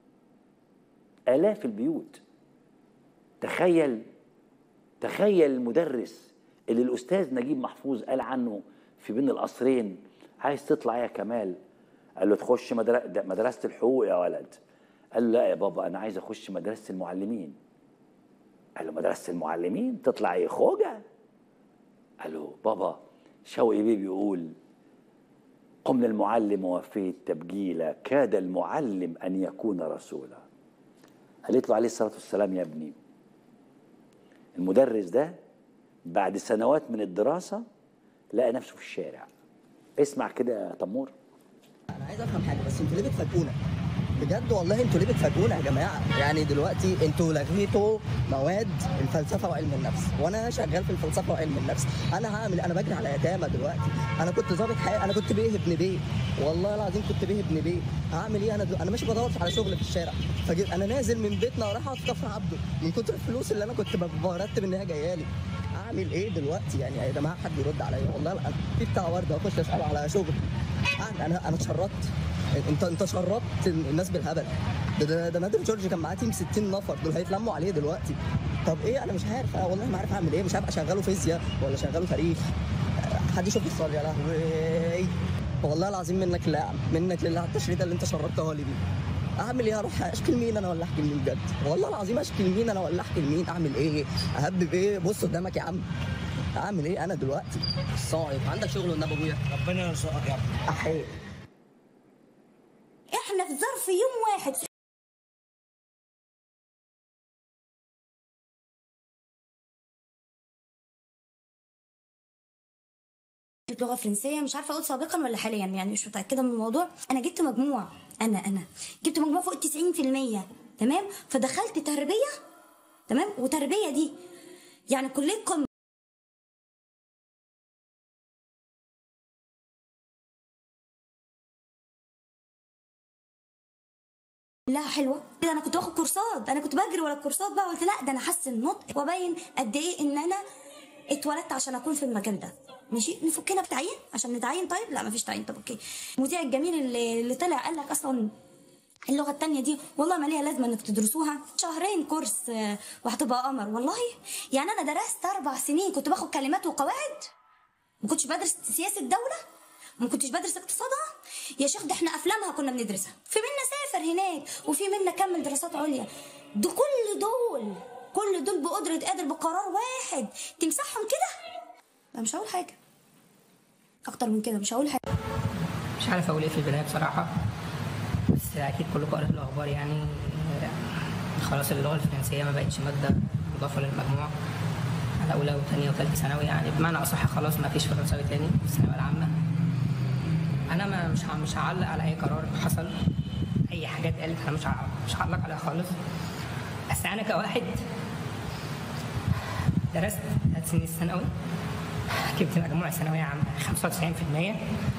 الاف البيوت تخيل تخيل المدرس اللي الاستاذ نجيب محفوظ قال عنه في بين القصرين عايز تطلع يا كمال قال له تخش مدر- ده مدرسه الحقوق يا ولد قال له لا يا بابا انا عايز اخش مدرسه المعلمين قال له مدرسه المعلمين تطلع ايه خوجه قال له بابا شوقي بيه بيقول قم للمعلم وفيت تبجيلا كاد المعلم ان يكون رسولا قالت له عليه الصلاه والسلام يا ابني المدرس ده بعد سنوات من الدراسه لقى نفسه في الشارع اسمع كده يا تمور انا عايز افهم حاجه بس انتوا ليه بتفاجئونا بجد والله انتوا ليه بتفاجئونا يا جماعه يعني دلوقتي انتوا لغيتوا مواد الفلسفه وعلم النفس وانا شغال في الفلسفه وعلم النفس انا هعمل انا بجري على يتامى دلوقتي انا كنت ظابط حقيقة انا كنت بيه ابن بيه والله العظيم كنت بيه ابن بيه هعمل ايه انا دل... انا ماشي بدور على شغل في الشارع فجيت انا نازل من بيتنا ورايح اقعد في كفر عبده من كتر الفلوس اللي انا كنت ب- برتب ان هي جايه لي اعمل ايه دلوقتي يعني يا جماعه حد يرد عليا والله لا في بتاع ورده اخش اساله على شغل انا انا انا اتشرطت انت انت شرطت الناس بالهبل ده ده, ده نادر جورج كان معاه تيم 60 نفر دول هيتلموا عليه دلوقتي طب ايه انا مش عارف انا والله ما عارف اعمل ايه مش عارف اشغله فيزياء ولا اشغله تاريخ حد يشوف لي الصال يا لهوي والله العظيم منك لله يا عم منك لله على التشريده اللي انت شرطتها لي دي اعمل ايه اروح اشكي مين انا ولا احكي مين بجد والله العظيم اشكي مين انا ولا احكي مين اعمل ايه اهبب ايه بص قدامك يا عم اعمل ايه انا دلوقتي صايب عندك شغل والنبي ابويا ربنا يرزقك يا ابني احيي لغه فرنسيه مش عارفه اقول سابقا ولا حاليا يعني مش متاكده من الموضوع انا جبت مجموع انا انا جبت مجموع فوق ال 90% تمام فدخلت تربيه تمام وتربيه دي يعني كليه قمه لا حلوه كده انا كنت باخد كورسات انا كنت بجري ورا الكورسات بقى قلت لا ده انا احسن النطق وابين قد ايه ان انا اتولدت عشان اكون في المكان ده ماشي نفكنا بتعيين عشان نتعين طيب لا مفيش تعيين طب اوكي المذيع الجميل اللي, اللي طلع قال لك اصلا اللغه التانية دي والله ما ليها لازمه انك تدرسوها شهرين كورس آه، وهتبقى قمر والله يعني انا درست اربع سنين كنت باخد كلمات وقواعد ما كنتش بدرس سياسه دوله ما كنتش بدرس اقتصادها يا شيخ ده احنا افلامها كنا بندرسها في منا سافر هناك وفي منا كمل دراسات عليا ده كل دول كل دول بقدرة قادر بقرار واحد تمسحهم كده لا مش هقول حاجة أكتر من كده مش هقول حاجة مش عارف اقول ايه في البدايه بصراحه بس اكيد كلكم قرأتوا الاخبار يعني خلاص اللغه الفرنسيه ما بقتش ماده مضافه للمجموع على اولى وثانيه وثالثه ثانوي يعني بمعنى اصح خلاص ما فيش فرنساوي تاني في الثانويه العامه انا ما مش ه- مش هعلق على اي قرار حصل اي حاجه اتقالت انا مش ه- مش هعلق عليها خالص بس انا كواحد درست ثلاث سنين الثانوي جبت مجموع الثانويه عامه 95%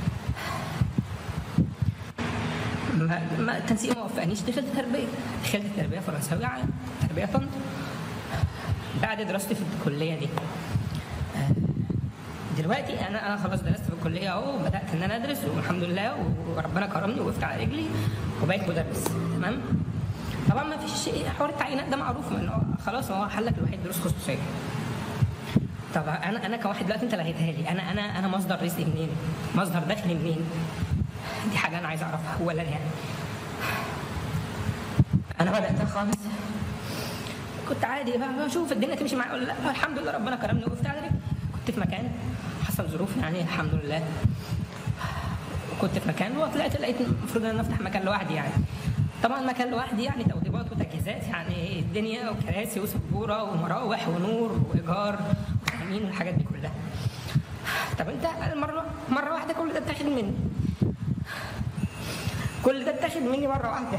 ما ما التنسيق ما وفقنيش دخلت تربيه دخلت تربيه فرنساوي عام تربيه طنطا بعد دراستي في الكليه دي آه، دلوقتي انا انا خلاص درست في الكليه اهو بدات ان انا ادرس والحمد لله وربنا كرمني وقفت على رجلي وبقيت مدرس تمام طبعا ما فيش شيء حوار التعيينات ده معروف انه خلاص هو حلك الوحيد دروس خصوصيه طب انا انا كواحد دلوقتي انت لغيتها لي انا انا انا مصدر رزقي منين؟ مصدر دخلي منين؟ دي حاجه انا عايز اعرفها اولا يعني انا بدات خالص كنت عادي بقى بشوف الدنيا تمشي معايا ولا لا الحمد لله ربنا كرمني وقفت على رجلي كنت في مكان حصل ظروف يعني الحمد لله كنت في مكان وطلعت لقيت المفروض ان انا افتح مكان لوحدي يعني طبعا مكان لوحدي يعني توضيبات وتجهيزات يعني الدنيا وكراسي وسبوره ومراوح ونور وايجار وتامين والحاجات دي كلها طب انت مره مره واحده كل ده اتاخد مني كل ده اتاخد مني مره واحده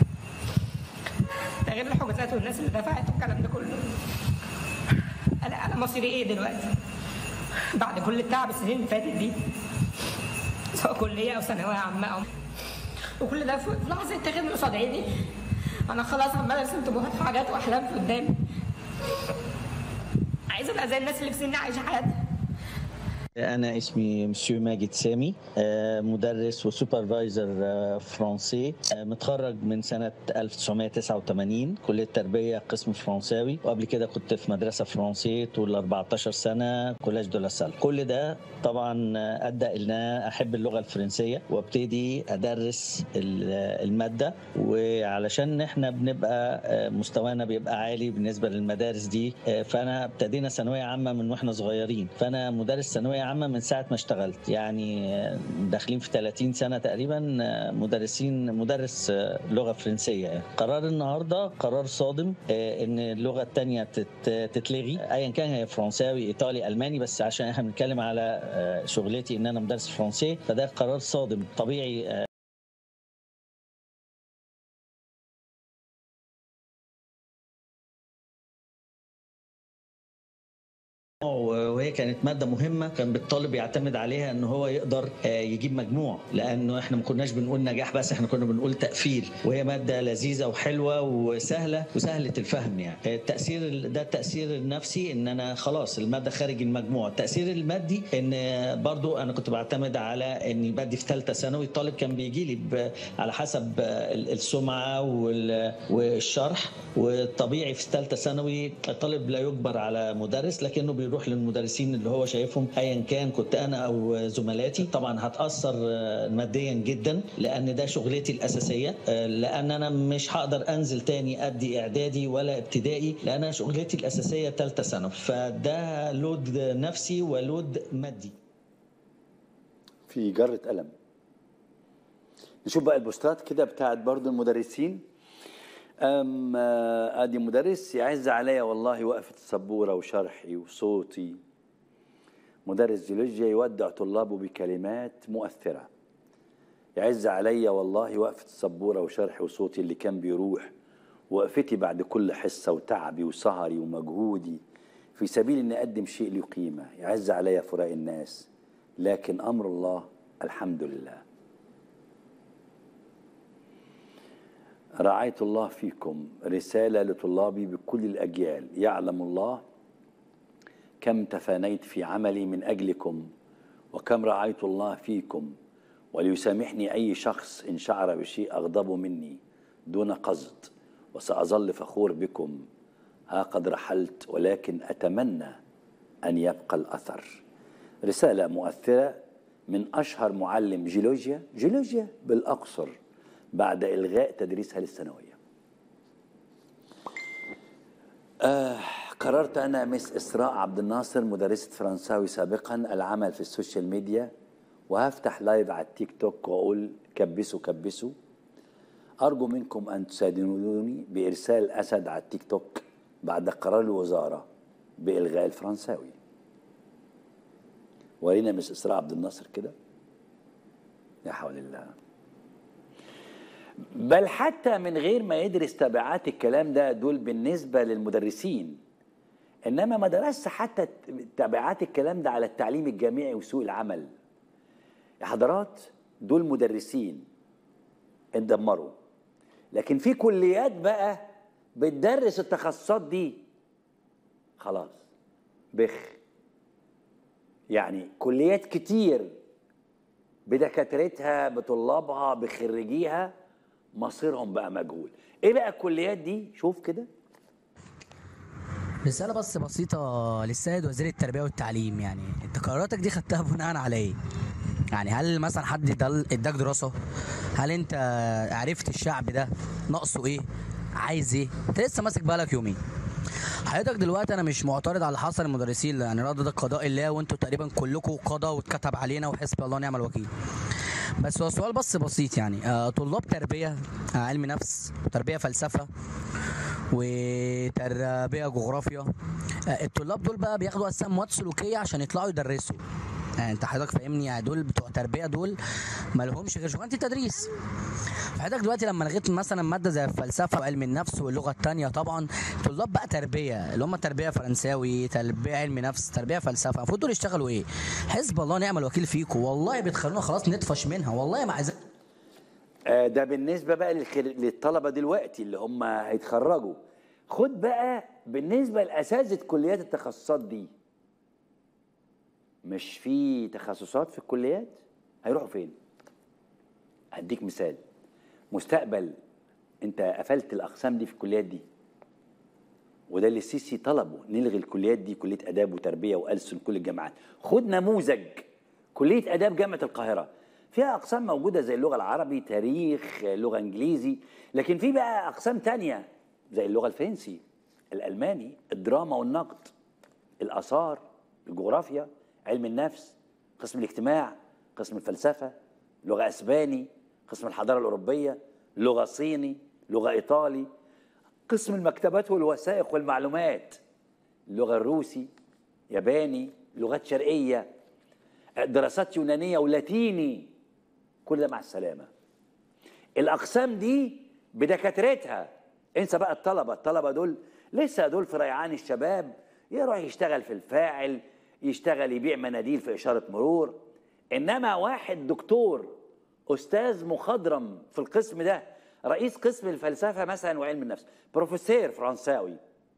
ده غير الحجوزات والناس اللي دفعت والكلام ده كله انا انا مصيري ايه دلوقتي بعد كل التعب السنين اللي فاتت دي سواء كليه او ثانويه عامه او وكل ده في لحظه اتاخد من قصاد عيني انا خلاص عمال ارسم طموحات وحاجات واحلام في قدامي عايز ابقى زي الناس اللي في سني عايشه حياتها أنا اسمي مسيو ماجد سامي آه، مدرس وسوبرفايزر آه، فرنسي آه، متخرج من سنة 1989 كلية تربية قسم فرنساوي وقبل كده كنت في مدرسة فرنسية طول 14 سنة كولاج دو لا سال كل ده طبعا آه، أدى إن أنا أحب اللغة الفرنسية وابتدي أدرس ال- المادة وعلشان إحنا بنبقى آه، مستوانا بيبقى عالي بالنسبة للمدارس دي آه، فأنا ابتدينا ثانوية عامة من وإحنا صغيرين فأنا مدرس ثانوية عامة من ساعة ما اشتغلت يعني آه، داخلين في 30 سنة تقريبا آه، مدرسين مدرس آه، لغة فرنسية يعني. قرار النهاردة قرار صادم آه، إن اللغة التانية تت- تتلغي أيا كان هي فرنساوي إيطالي ألماني بس عشان إحنا بنتكلم على آه، شغلتي إن أنا مدرس فرنسي فده قرار صادم طبيعي آه، وهي كانت ماده مهمه كان بالطالب يعتمد عليها ان هو يقدر آه، يجيب مجموع لانه احنا ما كناش بنقول نجاح بس احنا كنا بنقول تقفيل وهي ماده لذيذه وحلوه وسهله وسهله الفهم يعني آه، التاثير ده التاثير النفسي ان انا خلاص الماده خارج المجموع التاثير المادي ان آه، برضو انا كنت بعتمد على اني بدي في ثالثه ثانوي الطالب كان بيجي لي ب- على حسب آه، ال- السمعه وال- والشرح والطبيعي في ثالثه ثانوي الطالب لا يجبر على مدرس لكنه بيروح للمدرسين اللي هو شايفهم ايا كان كنت انا او زملاتي طبعا هتاثر آه، ماديا جدا لان ده شغلتي الاساسيه آه، لان انا مش هقدر انزل تاني ادي اعدادي ولا ابتدائي لان أنا شغلتي الاساسيه ثالثه ثانوي فده لود نفسي ولود مادي في جرة قلم نشوف بقى البوستات كده بتاعت برضو المدرسين أم آه، ادي مدرس يعز عليا والله وقفة السبورة وشرحي وصوتي مدرس جيولوجيا يودع طلابه بكلمات مؤثرة يعز علي والله وقفة السبورة وشرحي وصوتي اللي كان بيروح وقفتي بعد كل حصة وتعبي وسهري ومجهودي في سبيل أن أقدم شيء له قيمة يعز علي فراق الناس لكن أمر الله الحمد لله رعاية الله فيكم رسالة لطلابي بكل الأجيال يعلم الله كم تفانيت في عملي من أجلكم وكم رعيت الله فيكم وليسامحني أي شخص إن شعر بشيء أغضبه مني دون قصد وسأظل فخور بكم ها قد رحلت ولكن أتمنى أن يبقى الأثر رسالة مؤثرة من أشهر معلم جيولوجيا جيولوجيا بالأقصر بعد إلغاء تدريسها للثانوية آه قررت أنا مس إسراء عبد الناصر مدرسة فرنساوي سابقا العمل في السوشيال ميديا وهفتح لايف على التيك توك وأقول كبسوا كبسوا أرجو منكم أن تساعدوني بإرسال أسد على التيك توك بعد قرار الوزارة بإلغاء الفرنساوي ورينا مس إسراء عبد الناصر كده لا حول الله بل حتى من غير ما يدرس تبعات الكلام ده دول بالنسبة للمدرسين إنما ما درسش حتى تبعات الكلام ده على التعليم الجامعي وسوق العمل يا حضرات دول مدرسين اتدمروا لكن في كليات بقى بتدرس التخصصات دي خلاص بخ يعني كليات كتير بدكاترتها بطلابها بخريجيها مصيرهم بقى مجهول ايه بقى الكليات دي شوف كده رسالة بس بسيطة للسيد وزير التربية والتعليم يعني انت قراراتك دي خدتها بناء على ايه؟ يعني هل مثلا حد دل- اداك دراسة؟ هل انت عرفت الشعب ده ناقصه ايه؟ عايز ايه؟ انت لسه ماسك بالك يومين حضرتك دلوقتي انا مش معترض على اللي حصل المدرسين يعني رد ده قضاء الله وانتوا تقريبا كلكم قضى واتكتب علينا وحسبي الله ونعم الوكيل بس هو سؤال بس بسيط يعني آه طلاب تربيه آه علم نفس تربيه فلسفه وتربيه جغرافيا آه الطلاب دول بقى بياخدوا اساسا مواد سلوكيه عشان يطلعوا يدرسوا يعني انت حضرتك فاهمني يعني دول بتوع تربيه دول ما لهمش غير شغلانه التدريس فحضرتك دلوقتي لما لغيت مثلا ماده زي الفلسفه وعلم النفس واللغه الثانيه طبعا طلاب بقى تربيه اللي هم تربيه فرنساوي تربيه علم نفس تربيه فلسفه المفروض دول يشتغلوا ايه حسب الله نعم الوكيل فيكم والله بتخلونا خلاص نطفش منها والله ما عايزين آه، ده بالنسبة بقى للخر... للطلبة دلوقتي اللي هم هيتخرجوا خد بقى بالنسبة لأساتذة كليات التخصصات دي مش في تخصصات في الكليات هيروحوا فين هديك مثال مستقبل انت قفلت الأقسام دي في الكليات دي وده اللي السيسي طلبه نلغي الكليات دي كلية آداب وتربية وألسن كل الجامعات خد نموذج كلية آداب جامعة القاهرة فيها أقسام موجودة زي اللغة العربي تاريخ لغة إنجليزي لكن في بقى أقسام تانية زي اللغة الفرنسي الألماني الدراما والنقد الآثار الجغرافيا علم النفس قسم الاجتماع قسم الفلسفة لغة أسباني قسم الحضارة الأوروبية لغة صيني لغة إيطالي قسم المكتبات والوثائق والمعلومات اللغة الروسي ياباني لغات شرقية دراسات يونانية ولاتيني كل ده مع السلامة الأقسام دي بدكاترتها انسى بقى الطلبة الطلبة دول لسه دول في ريعان الشباب يروح يشتغل في الفاعل يشتغل يبيع مناديل في إشارة مرور إنما واحد دكتور أستاذ مخضرم في القسم ده رئيس قسم الفلسفة مثلا وعلم النفس بروفيسور فرنساوي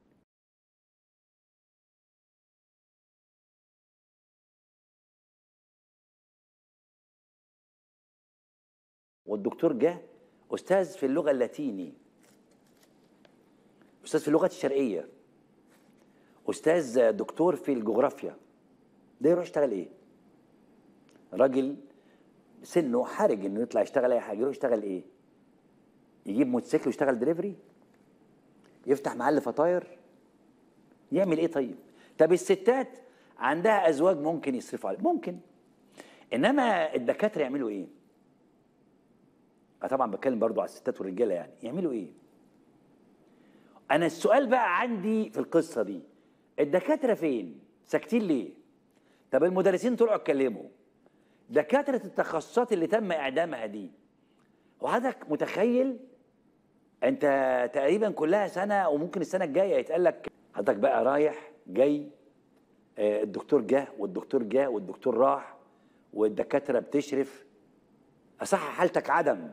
والدكتور جه استاذ في اللغه اللاتيني استاذ في اللغات الشرقيه استاذ دكتور في الجغرافيا ده يروح يشتغل ايه راجل سنه حرج انه يطلع يشتغل اي حاجه يروح يشتغل ايه يجيب موتوسيكل ويشتغل دليفري يفتح محل فطاير يعمل ايه طيب طب الستات عندها ازواج ممكن يصرفوا عليه ممكن انما الدكاتره يعملوا ايه أنا طبعا بتكلم برضو على الستات والرجاله يعني يعملوا ايه انا السؤال بقى عندي في القصه دي الدكاتره فين ساكتين ليه طب المدرسين طلعوا اتكلموا دكاتره التخصصات اللي تم اعدامها دي وحضرتك متخيل انت تقريبا كلها سنه وممكن السنه الجايه يتقال لك حضرتك بقى رايح جاي آه، الدكتور جه والدكتور جه والدكتور راح والدكاتره بتشرف اصح حالتك عدم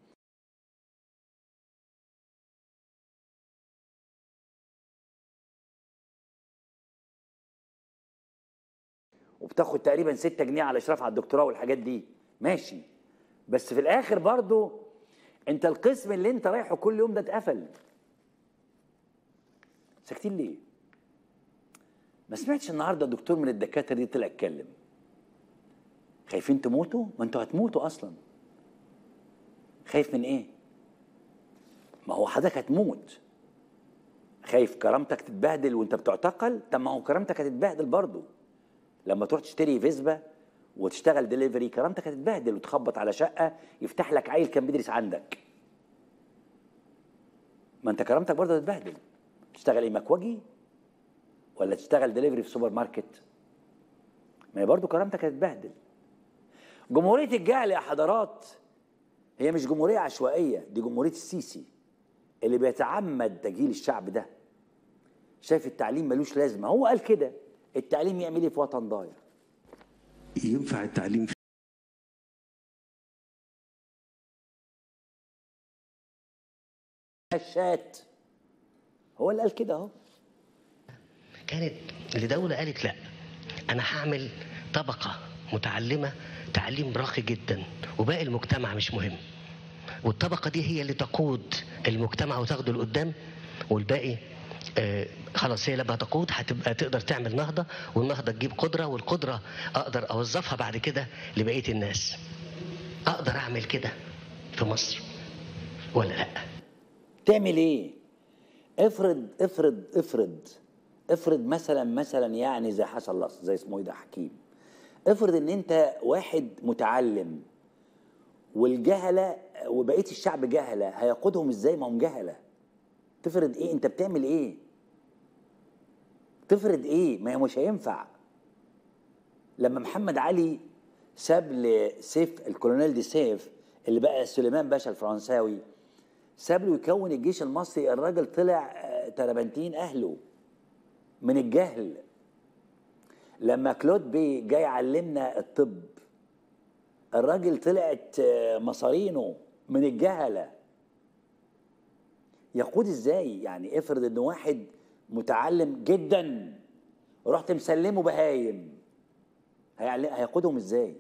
وبتاخد تقريبا 6 جنيه على اشراف على الدكتوراه والحاجات دي ماشي بس في الاخر برضو انت القسم اللي انت رايحه كل يوم ده اتقفل ساكتين ليه ما سمعتش النهارده دكتور من الدكاتره دي طلع اتكلم خايفين تموتوا ما انتوا هتموتوا اصلا خايف من ايه ما هو حضرتك هتموت خايف كرامتك تتبهدل وانت بتعتقل طب ما هو كرامتك هتتبهدل برضه لما تروح تشتري فيسبا وتشتغل دليفري كرامتك هتتبهدل وتخبط على شقه يفتح لك عيل كان بيدرس عندك ما انت كرامتك برضه هتتبهدل تشتغل ايه مكوجي ولا تشتغل دليفري في سوبر ماركت ما هي برضه كرامتك هتتبهدل جمهوريه الجهل يا حضرات هي مش جمهوريه عشوائيه دي جمهوريه السيسي اللي بيتعمد تجهيل الشعب ده شايف التعليم ملوش لازمه هو قال كده التعليم يعمل ايه في وطن ضايع ينفع التعليم في هشات هو اللي قال كده اهو كانت لدولة قالت لا أنا هعمل طبقة متعلمة تعليم راقي جدا وباقي المجتمع مش مهم والطبقة دي هي اللي تقود المجتمع وتاخده لقدام والباقي آه خلاص هي لما تقود هتبقى تقدر تعمل نهضة والنهضة تجيب قدرة والقدرة أقدر أوظفها بعد كده لبقية الناس أقدر أعمل كده في مصر ولا لأ تعمل ايه افرض افرض افرض افرض مثلا مثلا يعني زي حسن الله زي اسمه ايه ده حكيم افرض ان انت واحد متعلم والجهله وبقيه الشعب جهله هيقودهم ازاي ما هم جهله تفرض ايه انت بتعمل ايه تفرض ايه ما هي مش هينفع لما محمد علي ساب لسيف الكولونيل دي سيف اللي بقى سليمان باشا الفرنساوي ساب له يكون الجيش المصري الراجل طلع آه، تربنتين اهله من الجهل لما كلود بي جاي يعلمنا الطب الراجل طلعت آه، مصارينه من الجهله يقود ازاي يعني افرض ان واحد متعلم جدا رحت مسلمه بهايم هيعل- هيقودهم ازاي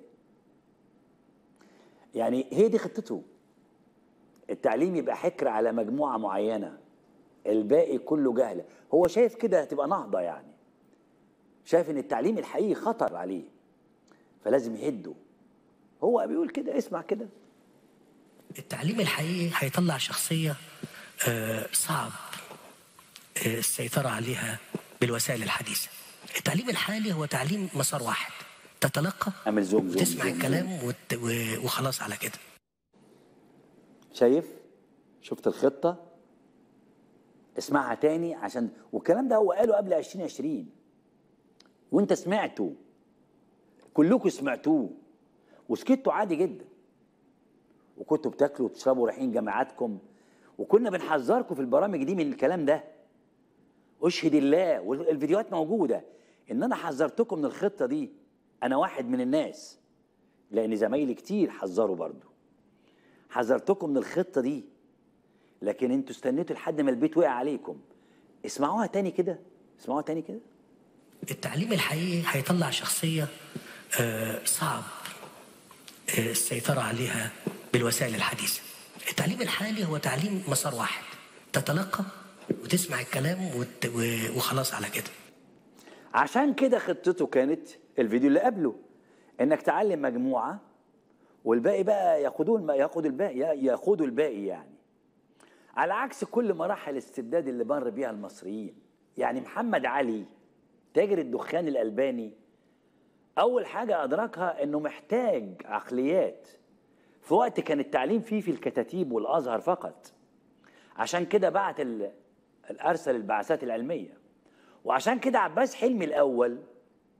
يعني هي دي خطته التعليم يبقى حكر على مجموعة معينة الباقي كله جهلة هو شايف كده هتبقى نهضة يعني شايف ان التعليم الحقيقي خطر عليه فلازم يهده هو بيقول كده اسمع كده التعليم الحقيقي هيطلع شخصية آه، صعب آه، السيطرة عليها بالوسائل الحديثة التعليم الحالي هو تعليم مسار واحد تتلقى اعمل زوم زوم تسمع زوم الكلام وت... و- وخلاص على كده شايف شفت الخطة اسمعها تاني عشان والكلام ده هو قاله قبل 2020 وانت سمعته كلكم سمعتوه وسكتوا عادي جدا وكنتوا بتاكلوا وتشربوا رايحين جامعاتكم وكنا بنحذركم في البرامج دي من الكلام ده اشهد الله والفيديوهات موجوده ان انا حذرتكم من الخطه دي انا واحد من الناس لان زمايلي كتير حذروا برضو حذرتكم من الخطه دي لكن انتوا استنيتوا لحد ما البيت وقع عليكم اسمعوها تاني كده اسمعوها تاني كده التعليم الحقيقي هيطلع شخصية آه، صعب آه، السيطرة عليها بالوسائل الحديثة التعليم الحالي هو تعليم مسار واحد تتلقى وتسمع الكلام وت... و- وخلاص على كده عشان كده خطته كانت الفيديو اللي قبله انك تعلم مجموعه والباقي بقى ياخدون ما ياخد الباقي ياخدوا الباقي يعني على عكس كل مراحل الاستبداد اللي مر بيها المصريين يعني محمد علي تاجر الدخان الالباني اول حاجه ادركها انه محتاج عقليات في وقت كان التعليم فيه في الكتاتيب والازهر فقط عشان كده بعت ال- ارسل البعثات العلميه وعشان كده عباس حلمي الاول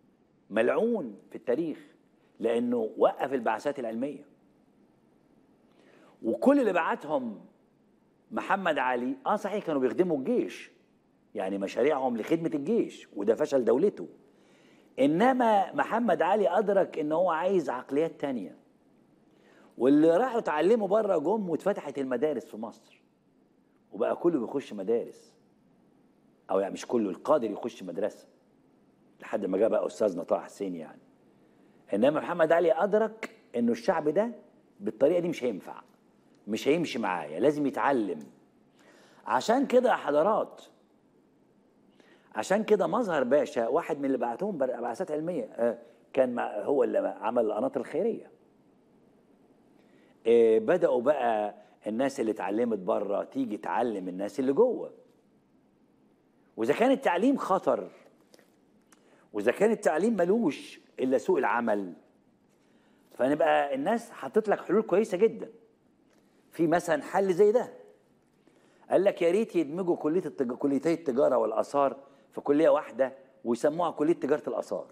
ملعون في التاريخ لانه وقف البعثات العلميه وكل اللي بعتهم محمد علي اه صحيح كانوا بيخدموا الجيش يعني مشاريعهم لخدمه الجيش وده فشل دولته انما محمد علي ادرك ان هو عايز عقليات تانية واللي راحوا اتعلموا بره جم واتفتحت المدارس في مصر وبقى كله بيخش مدارس او يعني مش كله القادر يخش مدرسه لحد ما جه بقى استاذنا طه حسين يعني انما محمد علي ادرك انه الشعب ده بالطريقه دي مش هينفع مش هيمشي معايا لازم يتعلم عشان كده يا حضرات عشان كده مظهر باشا واحد من اللي بعتهم بر- بعثات علميه آه، كان مع- هو اللي عمل القناطر الخيريه آه، بداوا بقى الناس اللي اتعلمت بره تيجي تعلم الناس اللي جوه واذا كان التعليم خطر واذا كان التعليم ملوش الا سوق العمل فنبقى الناس حطت لك حلول كويسه جدا في مثلا حل زي ده قال لك يا ريت يدمجوا كليه التج... كليتي التجاره والاثار في كليه واحده ويسموها كليه تجاره الاثار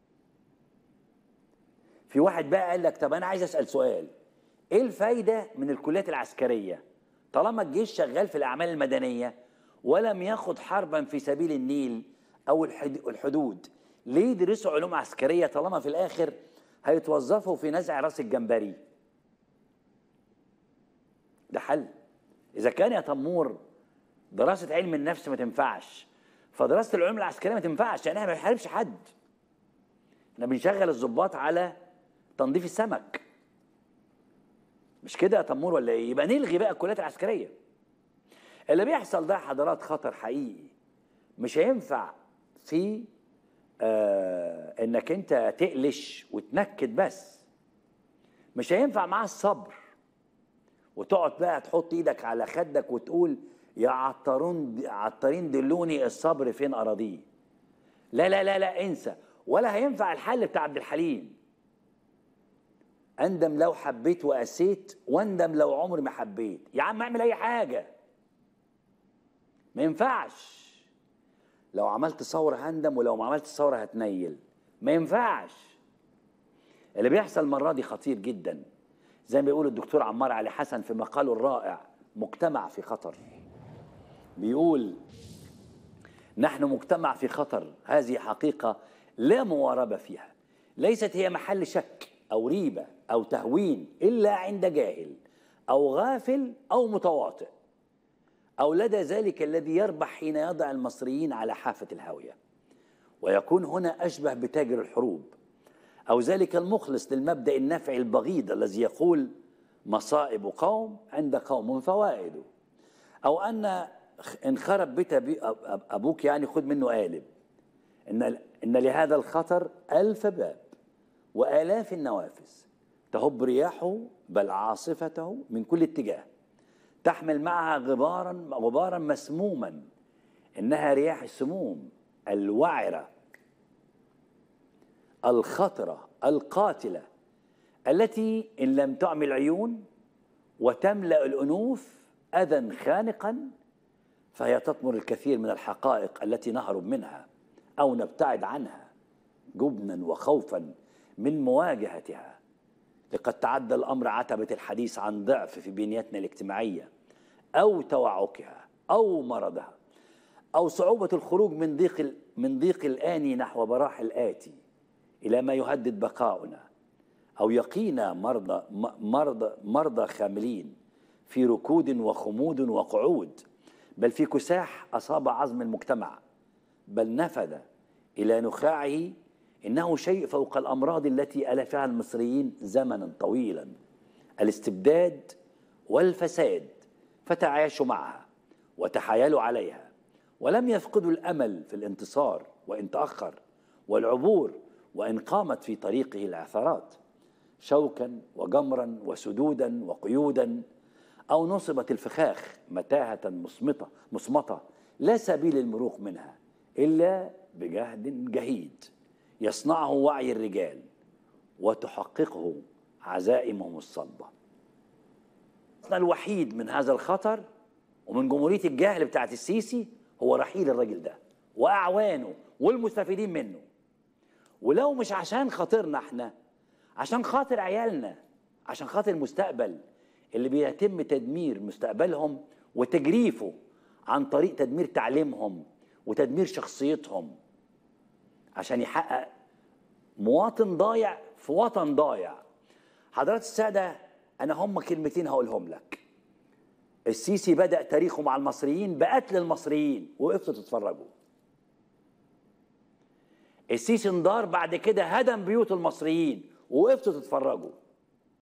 في واحد بقى قال لك طب انا عايز اسال سؤال ايه الفايده من الكليات العسكريه طالما الجيش شغال في الاعمال المدنيه ولم ياخد حربا في سبيل النيل او الحد- الحدود ليه يدرسوا علوم عسكريه طالما في الاخر هيتوظفوا في نزع راس الجمبري ده حل اذا كان يا تمور دراسه علم النفس ما تنفعش فدراسه العلوم العسكريه ما تنفعش يعني احنا ما بنحاربش حد احنا بنشغل الضباط على تنظيف السمك مش كده يا تمور ولا ايه يبقى نلغي بقى الكليات العسكريه اللي بيحصل ده حضارات خطر حقيقي مش هينفع في آه انك انت تقلش وتنكد بس مش هينفع معاه الصبر وتقعد بقى تحط ايدك على خدك وتقول يا عطارون عطارين دلوني الصبر فين اراضيه لا لا لا لا انسى ولا هينفع الحل بتاع عبد الحليم اندم لو حبيت واسيت واندم لو عمري ما حبيت يا عم اعمل اي حاجه ما ينفعش لو عملت ثوره هندم ولو ما عملت ثوره هتنيل ما ينفعش اللي بيحصل المره دي خطير جدا زي ما بيقول الدكتور عمار علي حسن في مقاله الرائع مجتمع في خطر بيقول نحن مجتمع في خطر هذه حقيقة لا مواربة فيها ليست هي محل شك أو ريبة أو تهوين إلا عند جاهل أو غافل أو متواطئ أو لدى ذلك الذي يربح حين يضع المصريين على حافة الهاوية ويكون هنا أشبه بتاجر الحروب أو ذلك المخلص للمبدأ النفعي البغيض الذي يقول مصائب قوم عند قوم فوائد أو أن إن خرب بيت أبي- أب- أب- أبوك يعني خد منه قالب إن إن لهذا الخطر ألف باب وآلاف النوافذ تهب رياحه بل عاصفته من كل اتجاه تحمل معها غبارا غبارا مسموما إنها رياح السموم الوعرة الخطرة القاتلة التي إن لم تعمل عيون وتملأ الأنوف أذى خانقا فهي تطمر الكثير من الحقائق التي نهرب منها أو نبتعد عنها جبنا وخوفا من مواجهتها لقد تعدى الأمر عتبة الحديث عن ضعف في بنيتنا الاجتماعية أو توعكها أو مرضها أو صعوبة الخروج من ضيق ال- من ضيق الآن نحو براح الآتي إلى ما يهدد بقاؤنا أو يقينا مرضى م- مرضى مرضى خاملين في ركود وخمود وقعود بل في كساح أصاب عظم المجتمع بل نفذ إلى نخاعه إنه شيء فوق الأمراض التي ألفها المصريين زمنا طويلا الاستبداد والفساد فتعايشوا معها وتحايلوا عليها ولم يفقدوا الامل في الانتصار وان تاخر والعبور وان قامت في طريقه العثرات شوكا وجمرا وسدودا وقيودا او نصبت الفخاخ متاهه مصمته مصمته لا سبيل المروق منها الا بجهد جهيد يصنعه وعي الرجال وتحققه عزائمهم الصلبه الوحيد من هذا الخطر ومن جمهورية الجهل بتاعت السيسي هو رحيل الراجل ده وأعوانه والمستفيدين منه ولو مش عشان خاطرنا احنا عشان خاطر عيالنا عشان خاطر المستقبل اللي بيتم تدمير مستقبلهم وتجريفه عن طريق تدمير تعليمهم وتدمير شخصيتهم عشان يحقق مواطن ضايع في وطن ضايع حضرات السادة أنا هم كلمتين هقولهم لك السيسي بدأ تاريخه مع المصريين بقتل المصريين وقفتوا تتفرجوا السيسي انضار بعد كده هدم بيوت المصريين وقفتوا تتفرجوا